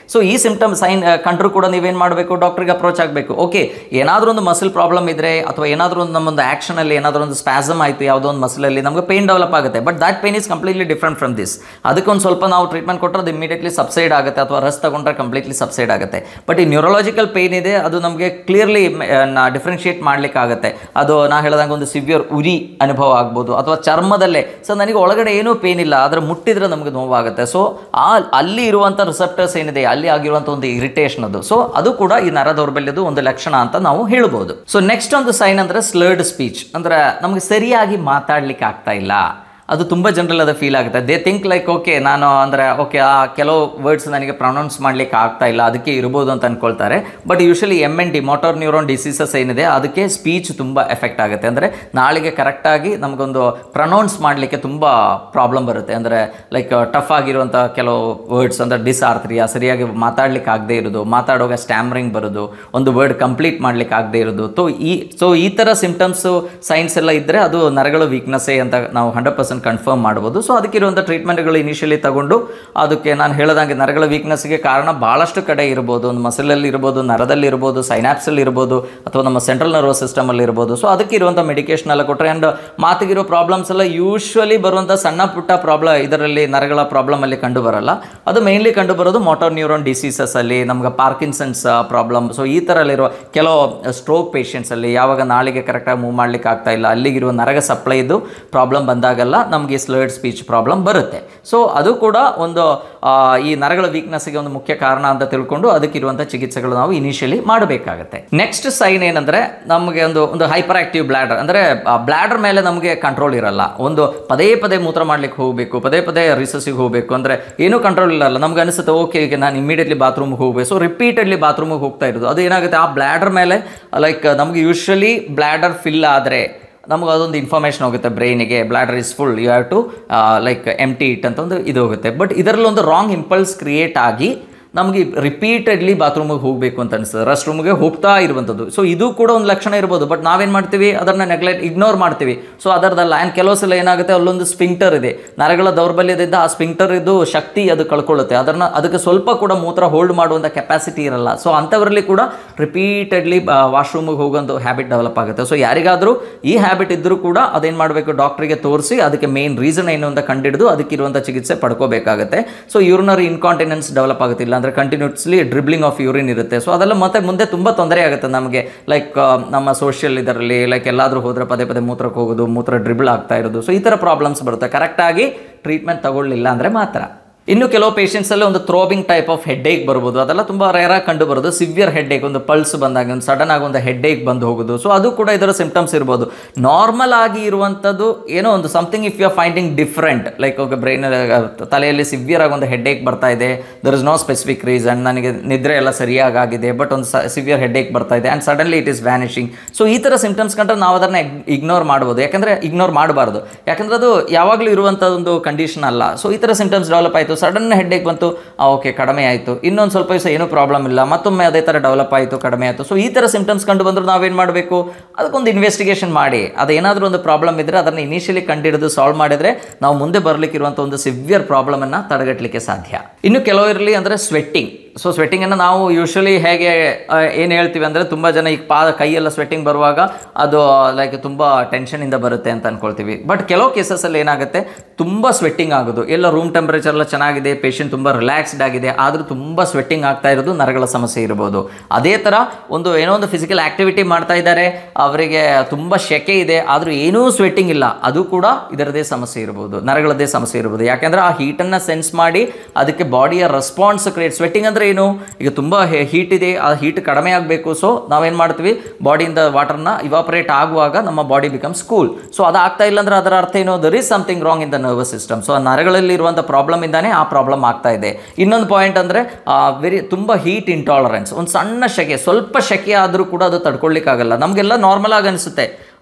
ಸಿಂಪ್ಟಮ್ ಸೈನ್ ಕಂಡ್ರೂ ಕೂಡ ನೀವೇನು ಮಾಡಬೇಕು ಡಾಕ್ಟ್ರಿಗೆ ಅಪ್ರೋಚ್ ಆಗಬೇಕು ಓಕೆ ಏನಾದರೂ ಒಂದು ಮಸಲ್ ಪ್ರಾಬ್ಲಮ್ ಇದ್ದರೆ ಅಥವಾ ಏನಾದರೂ ಒಂದು ನಮ್ಮೊಂದು ಆ್ಯಕ್ಷನಲ್ಲಿ ಏನಾದರೂ ಒಂದು ಸ್ಪ್ಯಾಸಮ್ ಆಯಿತು ಯಾವುದೋ ಒಂದು ಮಸಲಲ್ಲಿ ನಮಗೆ ಪೇನ್ ಡೆವಲಪ್ ಆಗುತ್ತೆ but that pain is completely different from this ಅದಕ್ಕೆ ಒಂದು ಸ್ವಲ್ಪ ನಾವು ಟ್ರೀಟ್ಮೆಂಟ್ ಕೊಟ್ಟರೆ ಅದು ಇಮಿಡಿಯೇಟ್ಲಿ ಸಬ್ಸೈಡ್ ಆಗುತ್ತೆ ಅಥವಾ ರಸ್ ತಗೊಂಡ್ರೆ ಕಂಪ್ಲೀಟ್ಲಿ ಸಬ್ಸೈಡ್ ಆಗುತ್ತೆ ಬಟ್ ಈ ನ್ಯೂರಲಾಜಿಕಲ್ ಪೇನ್ ಇದೆ ಅದು ನಮಗೆ ಕ್ಲಿಯರ್ಲಿ ಡಿಫ್ರೆನ್ಷಿಯೇಟ್ ಮಾಡಲಿಕ್ಕಾಗುತ್ತೆ ಅದು ನಾ ಹೇಳಿದಂಗೆ ಒಂದು ಸಿವಿಯರ್ ಉರಿ ಅನುಭವ ಆಗ್ಬೋದು ಅಥವಾ ಚರ್ಮದಲ್ಲೇ ಸೊ ನನಗೆ ಒಳಗಡೆ ಏನೂ ಪೇನ್ ಇಲ್ಲ ಆದರೆ ಮುಟ್ಟಿದ್ರೆ ನಮಗೆ ನೋವಾಗುತ್ತೆ ಸೊ ಆ ಅಲ್ಲಿ ಇರುವಂಥ ರಿಸೆಪ್ಟರ್ಸ್ ಏನಿದೆ ಅಲ್ಲಿ ಆಗಿರುವಂಥ ಒಂದು ಇರಿಟೇಷನ್ ಅದು ಸೊ ಅದು ಕೂಡ ಈ ನರ ದೌರ್ಬಲ್ಯದ ಒಂದು ಲಕ್ಷಣ ಅಂತ ನಾವು ಹೇಳ್ಬೋದು ಸೊ ನೆಕ್ಸ್ಟ್ ಒಂದು ಸೈನ್ ಅಂದರೆ ಸ್ಲರ್ಡ್ ಸ್ಪೀಚ್ ಅಂದರೆ ನಮಗೆ ಸರಿಯಾಗಿ ಮಾತಾಡ್ಲಿಕ್ಕೆ ಆಗ್ತಾ ಇಲ್ಲ ಅದು ತುಂಬ ಜನರಲ್ಲಿ ಅದು ಫೀಲ್ ಆಗುತ್ತೆ ದೇ ಥಿಂಕ್ ಲೈಕ್ ಓಕೆ ನಾನು ಅಂದರೆ ಓಕೆ ಆ ಕೆಲವು ವರ್ಡ್ಸ್ ನನಗೆ ಪ್ರೊನೌನ್ಸ್ ಮಾಡಲಿಕ್ಕೆ ಆಗ್ತಾ ಇಲ್ಲ ಅದಕ್ಕೆ ಇರ್ಬೋದು ಅಂತ ಅಂದ್ಕೊಳ್ತಾರೆ but usually M N D motor neuron diseases ಏನಿದೆ ಅದಕ್ಕೆ ಸ್ಪೀಚ್ ತುಂಬ ಎಫೆಕ್ಟ್ ಆಗುತ್ತೆ ಅಂದರೆ ನಾಳೆಗೆ ಕರೆಕ್ಟಾಗಿ ನಮಗೊಂದು ಪ್ರೊನೌನ್ಸ್ ಮಾಡಲಿಕ್ಕೆ ತುಂಬ ಪ್ರಾಬ್ಲಮ್ ಬರುತ್ತೆ ಅಂದರೆ ಲೈಕ್ ಟಫ್ ಆಗಿರುವಂಥ ಕೆಲವು ವರ್ಡ್ಸ್ ಅಂದರೆ ಡಿಸಾರ್ಥ್ರಿಯ ಸರಿಯಾಗಿ ಮಾತಾಡ್ಲಿಕ್ಕೆ ಆಗದೆ ಇರೋದು ಮಾತಾಡುವಾಗ ಸ್ಟ್ಯಾಮ್ರಿಂಗ್ ಬರೋದು ಒಂದು ವರ್ಡ್ ಕಂಪ್ಲೀಟ್ ಮಾಡ್ಲಿಕ್ಕೆ ಆಗದೆ ಇರೋದು ಸೊ ಈ ಸೊ ಈ ಥರ ಸಿಂಪ್ಟಮ್ಸು ಸೈನ್ಸ್ ಎಲ್ಲ ಇದ್ದರೆ ಅದು ನರಗಳ ವೀಕ್ನೆಸ್ಸೇ ಅಂತ ನಾವು ಹಂಡ್ರೆಡ್ ಪರ್ಸೆಂಟ್ ಕನ್ಫರ್ಮ್ ಮಾಡ್ಬೋದು ಸೊ ಅದಕ್ಕಿರುವಂಥ ಟ್ರೀಟ್ಮೆಂಟ್ಗಳು ಇನಿಷಿಯಲಿ ತಗೊಂಡು ಅದಕ್ಕೆ ನಾನು ಹೇಳ್ದಂಗೆ ನರಗಳ ವೀಕ್ನೆಸ್ಗೆ ಕಾರಣ ಭಾಳಷ್ಟು ಕಡೆ ಇರ್ಬೋದು ಒಂದು ಮಸಲಲ್ಲಿ ಇರ್ಬೋದು ನರದಲ್ಲಿ ಇರ್ಬೋದು ಸೈನಾಪ್ಸಲ್ಲಿ ಇರ್ಬೋದು ಅಥವಾ ನಮ್ಮ ಸೆಂಟ್ರಲ್ ನರ್ವಸ್ ಸಿಸ್ಟಮಲ್ಲಿ ಇರ್ಬೋದು ಸೊ ಅದಕ್ಕಿರುವಂಥ ಮೆಡಿಕೇಶನ್ ಎಲ್ಲ ಕೊಟ್ಟರೆ ಆ್ಯಂಡ್ ಮಾತಿಗಿರೋ ಪ್ರಾಬ್ಲಮ್ಸ್ ಎಲ್ಲ ಯೂಶ್ವಲಿ ಬರುವಂಥ ಸಣ್ಣ ಪುಟ್ಟ ಪ್ರಾಬ್ಲಮ್ ಇದರಲ್ಲಿ ನರಗಳ ಪ್ರಾಬ್ಲಮಲ್ಲಿ ಕಂಡು ಬರಲ್ಲ ಅದು ಮೇನ್ಲಿ ಕಂಡು ಬರೋದು ಮೋಟಾರ್ ನ್ಯೂರೋನ್ ಡಿಸೀಸಸಲ್ಲಿ ನಮ್ಗೆ ಪಾರ್ಕಿನ್ಸನ್ಸ್ ಪ್ರಾಬ್ಲಮ್ ಸೊ ಈ ಥರಲ್ಲಿರುವ ಕೆಲವು ಸ್ಟ್ರೋಕ್ ಪೇಷಂಟ್ಸಲ್ಲಿ ಯಾವಾಗ ನಾಳಿಗೆ ಕರೆಕ್ಟಾಗಿ ಮೂವ್ ಮಾಡ್ಲಿಕ್ಕೆ ಆಗ್ತಾ ಇಲ್ಲ ಅಲ್ಲಿಗಿರುವ ನರಗ ಸಪ್ಲೈದು ಪ್ರಾಬ್ಲಮ್ ಬಂದಾಗೆಲ್ಲ ನಮಗೆ ಸ್ಲರ್ಡ್ ಸ್ಪೀಚ್ ಪ್ರಾಬ್ಲಮ್ ಬರುತ್ತೆ ಸೊ ಅದು ಕೂಡ ಒಂದು ಆ, ಈ ನರಗಳ ವೀಕ್ನೆಸ್ಗೆ ಒಂದು ಮುಖ್ಯ ಕಾರಣ ಅಂತ ತಿಳ್ಕೊಂಡು ಅದಕ್ಕಿರುವಂಥ ಚಿಕಿತ್ಸೆಗಳು ನಾವು ಇನಿಷಿಯಲಿ ಮಾಡಬೇಕಾಗುತ್ತೆ ನೆಕ್ಸ್ಟ್ ಸೈನ್ ಏನಂದರೆ ನಮಗೆ ಒಂದು ಒಂದು ಹೈಪರ್ ಆಕ್ಟಿವ್ ಬ್ಲ್ಯಾಡರ್ ಅಂದರೆ ಬ್ಲ್ಯಾಡರ್ ಮೇಲೆ ನಮಗೆ ಕಂಟ್ರೋಲ್ ಇರಲ್ಲ ಒಂದು ಪದೇ ಪದೇ ಮೂತ್ರ ಮಾಡ್ಲಿಕ್ಕೆ ಹೋಗಬೇಕು ಪದೇ ಪದೇ ರಿಸಸ್ಸಿಗೆ ಹೋಗಬೇಕು ಅಂದರೆ ಏನೂ ಕಂಟ್ರೋಲ್ ಇರಲ್ಲ ನಮ್ಗೆ ಅನಿಸುತ್ತೆ ಓಕೆ ಈಗ ನಾನು ಇಮಿಡಿಯೇಟ್ಲಿ ಬಾತ್ರೂಮ್ಗೆ ಹೋಗಬೇಕು ಸೊ ರಿಪೀಟೆಡ್ಲಿ ಬಾತ್ರೂಮಿಗೆ ಹೋಗ್ತಾ ಇರೋದು ಅದು ಏನಾಗುತ್ತೆ ಆ ಬ್ಲ್ಯಾಡರ್ ಮೇಲೆ ಲೈಕ್ ನಮಗೆ ಯೂಶ್ವಲಿ ಬ್ಲ್ಯಾಡರ್ ಫಿಲ್ ಆದರೆ ನಮಗೆ ಅದೊಂದು ಇನ್ಫಾರ್ಮೇಷನ್ ಹೋಗುತ್ತೆ ಬ್ರೈನಿಗೆ bladder is full you have to like empty it ಅಂತ ಒಂದು ಇದು ಹೋಗುತ್ತೆ ಬಟ್ ಇದರಲ್ಲಿ ಒಂದು ರಾಂಗ್ ಇಂಪಲ್ಸ್ ಕ್ರಿಯೇಟ್ ಆಗಿ ನಮಗೆ ರಿಪೀಟೆಡ್ಲಿ ಬಾತ್ರೂಮಿಗೆ ಹೋಗಬೇಕು ಅಂತ ಅನಿಸ್ತದೆ ರೆಸ್ಟ್ ರೂಮ್ಗೆ ಹೋಗ್ತಾ ಇರುವಂಥದ್ದು ಸೊ ಇದು ಕೂಡ ಒಂದು ಲಕ್ಷಣ ಇರ್ಬೋದು ಬಟ್ ನಾವೇನು ಮಾಡ್ತೀವಿ ಅದನ್ನು ನೆಗ್ಲೆಕ್ಟ್ ಇಗ್ನೋರ್ ಮಾಡ್ತೀವಿ ಸೊ ಅದರದಲ್ಲ ಆ್ಯಂಡ್ ಕೆಲವು ಸಲ ಏನಾಗುತ್ತೆ ಅಲ್ಲೊಂದು ಸ್ಪಿಂಕ್ಟರ್ ಇದೆ ನರಗಳ ದೌರ್ಬಲ್ಯದಿಂದ ಆ ಸ್ಪಿಂಕ್ಟರ್ ಇದು ಶಕ್ತಿ ಅದು ಕಳ್ಕೊಳ್ಳುತ್ತೆ ಅದನ್ನು ಅದಕ್ಕೆ ಸ್ವಲ್ಪ ಕೂಡ ಮೂತ್ರ ಹೋಲ್ಡ್ ಮಾಡುವಂಥ ಕೆಪಾಸಿಟಿ ಇರಲ್ಲ ಸೊ ಅಂಥವರಲ್ಲಿ ಕೂಡ ರಿಪೀಟೆಡ್ಲಿ ವಾಶ್ರೂಮಿಗೆ ಹೋಗುವಂಥ ಹ್ಯಾಬಿಟ್ ಡೆವಲಪ್ ಆಗುತ್ತೆ ಸೊ ಯಾರಿಗಾದರೂ ಈ ಹ್ಯಾಬಿಟ್ ಇದ್ದರೂ ಕೂಡ ಅದೇನು ಮಾಡಬೇಕು ಡಾಕ್ಟ್ರಿಗೆ ತೋರಿಸಿ ಅದಕ್ಕೆ ಮೇನ್ ರೀಸನ್ ಏನು ಅಂತ ಕಂಡಿಡಿದು ಅದಕ್ಕಿರುವಂಥ ಚಿಕಿತ್ಸೆ ಪಡ್ಕೋಬೇಕಾಗುತ್ತೆ ಸೊ ಯೂರಿನರಿ ಇನ್ಕಾಂಟಿನೆನ್ಸ್ ಡೆವಲಪ್ ಆಗುತ್ತಿಲ್ಲ ಅಂದರೆ ಕಂಟಿನ್ಯೂಸ್ಲಿ ಡ್ರಿಬ್ಲಿಂಗ್ ಆಫ್ ಯೂರಿನ್ ಇರುತ್ತೆ ಸೊ ಅದೆಲ್ಲ ಮತ್ತೆ ಮುಂದೆ ತುಂಬ ತೊಂದರೆ ಆಗುತ್ತೆ ನಮಗೆ ಲೈಕ್ ನಮ್ಮ ಸೋಷಿಯಲ್ ಇದರಲ್ಲಿ ಲೈಕ್ ಎಲ್ಲಾದರೂ ಹೋದರೆ ಪದೇ ಪದೇ ಮೂತ್ರಕ್ಕೆ ಹೋಗೋದು ಮೂತ್ರ ಡ್ರಿಬಲ್ ಆಗ್ತಾ ಇರೋದು ಸೊ ಈ ಥರ ಪ್ರಾಬ್ಲಮ್ಸ್ ಬರುತ್ತೆ ಕರೆಕ್ಟಾಗಿ ಟ್ರೀಟ್ಮೆಂಟ್ ತಗೊಳ್ಳಿಲ್ಲ ಅಂದರೆ ಮಾತ್ರ ಇನ್ನು ಕೆಲವು ಪೇಷಂಟ್ಸಲ್ಲಿ ಒಂದು ಥ್ರೋಬಿಂಗ್ ಟೈಪ್ ಆಫ್ ಹೆಡ್ಏಕ್ ಬರ್ಬೋದು ಅದೆಲ್ಲ ತುಂಬ ರೇರಾಗಿ ಕಂಡು ಬರೋದು ಸಿವಿಯರ್ ಹೆಡ್ಏಕ್ ಒಂದು ಪಲ್ಸ್ ಬಂದಾಗ ಒಂದು ಸಡನ್ ಆಗಿ ಒಂದು ಹೆಡ್ಏಕ್ ಬಂದು ಹೋಗೋದು ಸೊ ಅದು ಕೂಡ ಇದರ ಸಿಂಪ್ಟಮ್ಸ್ ಇರ್ಬೋದು ನಾರ್ಮಲ್ ಆಗಿ ಇರುವಂಥದ್ದು ಏನೋ ಒಂದು something if you are finding different like okay brain ತಲೆಯಲ್ಲಿ ಸಿವಿಯರ್ ಆಗಿ ಒಂದು ಹೆಡ್ಏಕ್ ಬರ್ತಾ ಇದೆ there is no specific reason ನನಗೆ ನಿದ್ರೆ ಎಲ್ಲ ಸರಿಯಾಗಿ ಆಗಿದೆ ಬಟ್ ಒಂದು ಸಿವಿಯರ್ ಹೆಡ್ಏಕ್ ಬರ್ತಾ ಇದೆ and suddenly it is vanishing so ಈ ಥರ ಸಿಂಪ್ಟಮ್ಸ್ ಕಂಡ್ರೆ ನಾವು ಅದನ್ನು ಇಗ್ನೋರ್ ಮಾಡ್ಬೋದು ಯಾಕಂದರೆ ಇಗ್ನೋರ್ ಮಾಡಬಾರ್ದು ಯಾಕಂದರೆ ಅದು ಯಾವಾಗಲೂ ಇರುವಂಥ ಒಂದು ಕಂಡೀಷನ್ ಅಲ್ಲ ಸೊ ಈ ಥರ ಸಿಂಪ್ಟಮ್ಸ್ ಡೆವಲಪ್ ಆಯಿತು ಸಡನ್ ಹೆಡ್ಡೇಕ್ ಬಂತು ಓಕೆ ಕಡಿಮೆ ಆಯಿತು ಇನ್ನೊಂದು ಸ್ವಲ್ಪ ದಿವಸ ಏನೂ ಪ್ರಾಬ್ಲಮ್ ಇಲ್ಲ ಮತ್ತೊಮ್ಮೆ ಅದೇ ಥರ ಡೆವಲಪ್ ಆಯಿತು ಕಡಿಮೆ ಆಯಿತು ಸೊ ಈ ಥರ ಸಿಂಪ್ಟಮ್ಸ್ ಕಂಡು ಬಂದರೂ ನಾವೇನು ಮಾಡಬೇಕು ಅದಕ್ಕೊಂದು ಇನ್ವೆಸ್ಟಿಗೇಷನ್ ಮಾಡಿ ಅದೇನಾದರೂ ಒಂದು ಪ್ರಾಬ್ಲಮ್ ಇದ್ದರೆ ಅದನ್ನು ಇನಿಷಿಯಲಿ ಕಂಡಿಡಿದು ಸಾಲ್ವ್ ಮಾಡಿದರೆ ನಾವು ಮುಂದೆ ಬರಲಿಕ್ಕಿರುವಂಥ ಒಂದು ಸಿವಿಯರ್ ಪ್ರಾಬ್ಲಮನ್ನು ತಡೆಗಟ್ಟಲಿಕ್ಕೆ ಸಾಧ್ಯ ಇನ್ನು ಕೆಲವರಲ್ಲಿ ಅಂದರೆ ಸ್ವೆಟ್ಟಿಂಗ್ ಸೊ ಸ್ವೆಟ್ಟಿಂಗನ್ನು ನಾವು ಯೂಶ್ವಲಿ ಹೇಗೆ ಏನು ಹೇಳ್ತೀವಿ ಅಂದರೆ ತುಂಬ ಜನ ಈಗ ಪಾ ಕೈಯೆಲ್ಲ ಸ್ವೆಟ್ಟಿಂಗ್ ಬರುವಾಗ ಅದು ಲೈಕ್ ತುಂಬ ಟೆನ್ಷನಿಂದ ಬರುತ್ತೆ ಅಂತ ಅಂದ್ಕೊಳ್ತೀವಿ ಬಟ್ ಕೆಲವು ಕೇಸಸಲ್ಲಿ ಏನಾಗುತ್ತೆ ತುಂಬ ಸ್ವೆಟ್ಟಿಂಗ್ ಆಗೋದು ಎಲ್ಲ ರೂಮ್ ಟೆಂಪರೇಚರ್ ಎಲ್ಲ ಚೆನ್ನಾಗಿದೆ ಪೇಷಂಟ್ ತುಂಬ ರಿಲ್ಯಾಕ್ಸ್ಡ್ ಆಗಿದೆ ಆದರೂ ತುಂಬ ಸ್ವೆಟ್ಟಿಂಗ್ ಆಗ್ತಾ ಇರೋದು ನರಗಳ ಸಮಸ್ಯೆ ಇರ್ಬೋದು ಅದೇ ಥರ ಒಂದು ಏನೋ ಒಂದು ಫಿಸಿಕಲ್ ಆ್ಯಕ್ಟಿವಿಟಿ ಮಾಡ್ತಾ ಇದ್ದಾರೆ ಅವರಿಗೆ ತುಂಬ ಶೆಕೆ ಇದೆ ಆದರೂ ಏನೂ ಸ್ವೆಟ್ಟಿಂಗ್ ಇಲ್ಲ ಅದು ಕೂಡ ಇದರದೇ ಸಮಸ್ಯೆ ಇರ್ಬೋದು ನರಗಳದ್ದೇ ಸಮಸ್ಯೆ ಇರ್ಬೋದು ಯಾಕೆಂದರೆ ಆ ಹೀಟನ್ನು ಸೆನ್ಸ್ ಮಾಡಿ ಅದಕ್ಕೆ ಬಾಡಿಯ ರೆಸ್ಪಾನ್ಸ್ ಕ್ರಿಯೇಟ್ ಸ್ವೆಟ್ಟಿಂಗ್ ಅಂದರೆ ಏನು ಈಗ ತುಂಬ ಹೀಟ್ ಇದೆ ಆ ಹೀಟ್ ಕಡಿಮೆ ಆಗಬೇಕು ಸೊ ನಾವೇನು ಮಾಡ್ತೀವಿ ಬಾಡಿಯಿಂದ ವಾಟರ್ನ ಇವಾಪರೇಟ್ ಆಗುವಾಗ ನಮ್ಮ ಬಾಡಿ ಬಿಕಮ್ಸ್ ಕೂಲ್ ಸೊ ಅದು ಆಗ್ತಾ ಇಲ್ಲ ಅಂದ್ರೆ ಅದರ ಅರ್ಥ ಏನು there is something wrong in the nervous system so ಆ ನರಗಳಲ್ಲಿ ಇರುವಂಥ ಪ್ರಾಬ್ಲಮ್ ಇಂದಾನೆ ಆ ಪ್ರಾಬ್ಲಮ್ ಆಗ್ತಾ ಇದೆ ಇನ್ನೊಂದು ಪಾಯಿಂಟ್ ಅಂದರೆ ವೆರಿ ತುಂಬ ಹೀಟ್ ಇಂಟಾಲರೆನ್ಸ್ ಒಂದು ಸಣ್ಣ ಶೆಕೆ ಸ್ವಲ್ಪ ಶೆಕೆ ಆದರೂ ಕೂಡ ಅದು ತಡ್ಕೊಳ್ಳಿಕ್ಕಾಗಲ್ಲ ನಮಗೆಲ್ಲ ನಾರ್ಮಲ್ ಆಗಿ ಅನಿಸುತ್ತೆ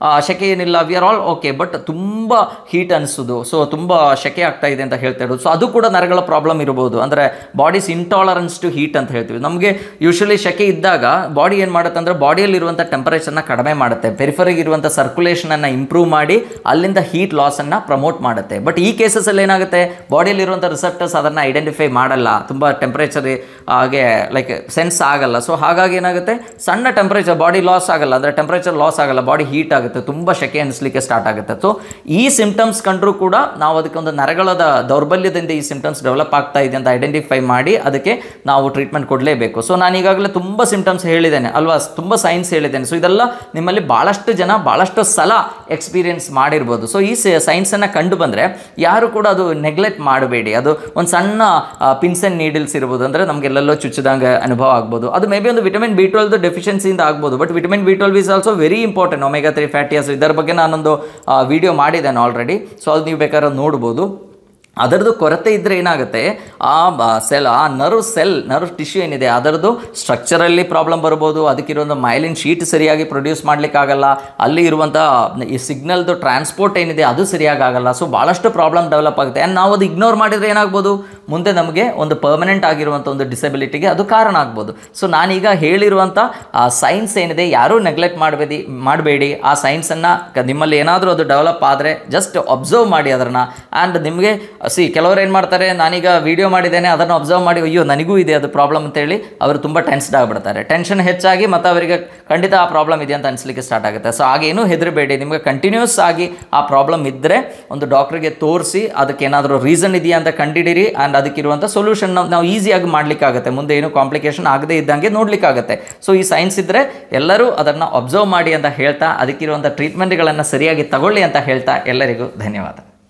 ಶೆಕೆ ಏನಿಲ್ಲ we are all okay but ತುಂಬ ಹೀಟ್ ಅನಿಸೋದು ಸೊ ತುಂಬ ಶೆಕೆ ಆಗ್ತಾ ಇದೆ ಅಂತ ಹೇಳ್ತಾ ಇರೋದು ಸೊ ಅದು ಕೂಡ ನರಗಳ ಪ್ರಾಬ್ಲಮ್ ಇರ್ಬೋದು ಅಂದರೆ ಬಾಡೀಸ್ ಇಂಟಾಲರೆನ್ಸ್ ಟು ಹೀಟ್ ಅಂತ ಹೇಳ್ತೀವಿ ನಮಗೆ ಯೂಶಲಿ ಶೆಕೆ ಇದ್ದಾಗ ಬಾಡಿ ಏನು ಮಾಡುತ್ತೆ ಅಂದರೆ ಬಾಡಿಯಲ್ಲಿರುವಂಥ ಟೆಂಪರೇಚರ್ನ ಕಡಿಮೆ ಮಾಡುತ್ತೆ ಪೆರಿಫರಿಗೆ ಇರುವಂಥ ಸರ್ಕ್ಯುಲೇಷನನ್ನು ಇಂಪ್ರೂವ್ ಮಾಡಿ ಅಲ್ಲಿಂದ ಹೀಟ್ ಲಾಸನ್ನು ಪ್ರಮೋಟ್ ಮಾಡುತ್ತೆ ಬಟ್ ಈ ಕೇಸಸಲ್ಲಿ ಏನಾಗುತ್ತೆ ಬಾಡಿಯಲ್ಲಿರುವಂಥ ರಿಸೆಪ್ಟರ್ಸ್ ಅದನ್ನು ಐಡೆಂಟಿಫೈ ಮಾಡಲ್ಲ ತುಂಬ ಟೆಂಪರೇಚರ್ ಹಾಗೆ ಲೈಕ್ ಸೆನ್ಸ್ ಆಗಲ್ಲ ಸೊ ಹಾಗಾಗಿ ಏನಾಗುತ್ತೆ ಸಣ್ಣ ಟೆಂಪರೇಚರ್ ಬಾಡಿ ಲಾಸ್ ಆಗಲ್ಲ ಅಂದರೆ ಟೆಂಪರೇಚರ್ ಲಾಸ್ ಆಗಲ್ಲ ಬಾಡಿ ಹೀಟ್ ಆಗುತ್ತೆ ತುಂಬ ಶೆಕೆ ಅನಿಸ್ಲಿಕ್ಕೆ ಸ್ಟಾರ್ಟ್ ಆಗುತ್ತೆ ಸೊ ಈ ಸಿಂಪ್ಟಮ್ಸ್ ಕಂಡ್ರೂ ಕೂಡ ನಾವು ಅದಕ್ಕೆ ಒಂದು ನರಗಳದ ದೌರ್ಬಲ್ಯದಿಂದ ಈ ಸಿಂಪ್ಟಮ್ಸ್ ಡೆವಲಪ್ ಆಗ್ತಾ ಇದೆ ಅಂತ ಐಡೆಂಟಿಫೈ ಮಾಡಿ ಅದಕ್ಕೆ ನಾವು ಟ್ರೀಟ್ಮೆಂಟ್ ಕೊಡಲೇಬೇಕು ಸೊ ನಾನು ಈಗಾಗಲೇ ತುಂಬ ಸಿಂಪ್ಟಮ್ಸ್ ಹೇಳಿದ್ದೇನೆ ಅಲ್ವಾ ತುಂಬ ಸೈನ್ಸ್ ಹೇಳಿದ್ದೇನೆ ಸೊ ಇದೆಲ್ಲ ನಿಮ್ಮಲ್ಲಿ ಭಾಳಷ್ಟು ಜನ ಭಾಳಷ್ಟು ಸಲ ಎಕ್ಸ್ಪೀರಿಯನ್ಸ್ ಮಾಡಿರ್ಬೋದು ಸೊ ಈ ಸೈನ್ಸನ್ನು ಕಂಡು ಬಂದರೆ ಯಾರು ಕೂಡ ಅದು ನೆಗ್ಲೆಕ್ಟ್ ಮಾಡಬೇಡಿ ಅದು ಒಂದು ಸಣ್ಣ ಪಿನ್ಸ್ ಆ್ಯಂಡ್ ನೀಡಲ್ಸ್ ಇರ್ಬೋದು ಅಂದರೆ ನಮಗೆಲ್ಲೆಲ್ಲೋ ಚುಚ್ಚಿದಂಗೆ ಅನುಭವ ಆಗ್ಬೋದು ಅದು ಮೇ ಬಿ ಒಂದು ವಿಟಮಿನ್ ಬಿ ಟ್ವೆಲ್ದು ಡೆಫಿಷಿಯನ್ಸಿಯಿಂದ ಆಗ್ಬೋದು but vitamin B twelve is also very important omega three fatty acid ಇದರ ಬಗ್ಗೆ ನಾನೊಂದು ವಿಡಿಯೋ ಮಾಡಿದ್ದೇನೆ ಆಲ್ರೆಡಿ ಸೊ ಅದು ನೀವು ಬೇಕಾದ್ರೆ ನೋಡ್ಬೋದು ಅದರದ್ದು ಕೊರತೆ ಇದ್ದರೆ ಏನಾಗುತ್ತೆ ಆ ಸೆಲ್ ಆ ನರ್ವ್ ಸೆಲ್ ನರ್ವ್ ಟಿಶ್ಯೂ ಏನಿದೆ ಅದರದ್ದು ಸ್ಟ್ರಕ್ಚರಲ್ಲಿ ಪ್ರಾಬ್ಲಮ್ ಬರ್ಬೋದು ಅದಕ್ಕಿರುವಂಥ ಮೈಲಿನ್ ಶೀಟ್ ಸರಿಯಾಗಿ ಪ್ರೊಡ್ಯೂಸ್ ಮಾಡಲಿಕ್ಕಾಗಲ್ಲ ಅಲ್ಲಿ ಇರುವಂಥ ಈ ಸಿಗ್ನಲ್ದು ಟ್ರಾನ್ಸ್ಪೋರ್ಟ್ ಏನಿದೆ ಅದು ಸರಿಯಾಗಿ ಆಗಲ್ಲ ಸೊ ಭಾಳಷ್ಟು ಪ್ರಾಬ್ಲಮ್ ಡೆವಲಪ್ ಆಗುತ್ತೆ ಆ್ಯಂಡ್ ನಾವು ಅದು ಇಗ್ನೋರ್ ಮಾಡಿದರೆ ಏನಾಗ್ಬೋದು ಮುಂದೆ ನಮಗೆ ಒಂದು ಪರ್ಮನೆಂಟ್ ಆಗಿರುವಂಥ ಒಂದು ಡಿಸಬಿಲಿಟಿಗೆ ಅದು ಕಾರಣ ಆಗ್ಬೋದು ಸೊ ನಾನೀಗ ಹೇಳಿರುವಂಥ ಆ ಸೈನ್ಸ್ ಏನಿದೆ ಯಾರೂ ನೆಗ್ಲೆಕ್ಟ್ ಮಾಡಬೇಡಿ ಮಾಡಬೇಡಿ ಆ ಸೈನ್ಸನ್ನು ನಿಮ್ಮಲ್ಲಿ ಏನಾದರೂ ಅದು ಡೆವಲಪ್ ಆದರೆ ಜಸ್ಟ್ ಅಬ್ಸರ್ವ್ ಮಾಡಿ ಅದನ್ನು ಆ್ಯಂಡ್ ನಿಮಗೆ ಸಿ ಕೆಲವರು ಏನು ಮಾಡ್ತಾರೆ ನಾನೀಗ ವಿಡಿಯೋ ಮಾಡಿದ್ದೇನೆ ಅದನ್ನು ಅಬ್ಸರ್ವ್ ಮಾಡಿ ಅಯ್ಯೋ ನನಗೂ ಇದೆ ಅದು ಪ್ರಾಬ್ಲಮ್ ಅಂತೇಳಿ ಅವರು ತುಂಬ ಟೆನ್ಸ್ಡ್ ಆಗಿಬಿಡ್ತಾರೆ ಟೆನ್ಷನ್ ಹೆಚ್ಚಾಗಿ ಮತ್ತು ಅವರಿಗೆ ಖಂಡಿತ ಆ ಪ್ರಾಬ್ಲಮ್ ಇದೆ ಅಂತ ಅನಿಸ್ಲಿಕ್ಕೆ ಸ್ಟಾರ್ಟ್ ಆಗುತ್ತೆ ಸೊ ಹಾಗೇನೂ ಹೆದರಬೇಡಿ ನಿಮಗೆ ಕಂಟಿನ್ಯೂಸ್ ಆಗಿ ಆ ಪ್ರಾಬ್ಲಮ್ ಇದ್ದರೆ ಒಂದು ಡಾಕ್ಟ್ರಿಗೆ ತೋರಿಸಿ ಅದಕ್ಕೆ ಏನಾದರೂ ರೀಸನ್ ಇದೆಯಾ ಅಂತ ಕಂಡಿಡಿರಿ ಆ್ಯಂಡ್ ಅದಕ್ಕಿರುವಂಥ ಸೊಲ್ಯೂಷನ್ ನಾವು ಈಸಿಯಾಗಿ ಮಾಡಲಿಕ್ಕಾಗುತ್ತೆ ಮುಂದೆ ಏನು ಕಾಂಪ್ಲಿಕೇಶನ್ ಆಗದೇ ಇದ್ದಂಗೆ ನೋಡಲಿಕ್ಕಾಗುತ್ತೆ ಸೊ ಈ ಸೈನ್ಸ್ ಇದ್ದರೆ ಎಲ್ಲರೂ ಅದನ್ನು ಅಬ್ಸರ್ವ್ ಮಾಡಿ ಅಂತ ಹೇಳ್ತಾ ಅದಕ್ಕಿರುವಂಥ ಟ್ರೀಟ್ಮೆಂಟ್ಗಳನ್ನು ಸರಿಯಾಗಿ ತಗೊಳ್ಳಿ ಅಂತ ಹೇಳ್ತಾ ಎಲ್ಲರಿಗೂ ಧನ್ಯವಾದ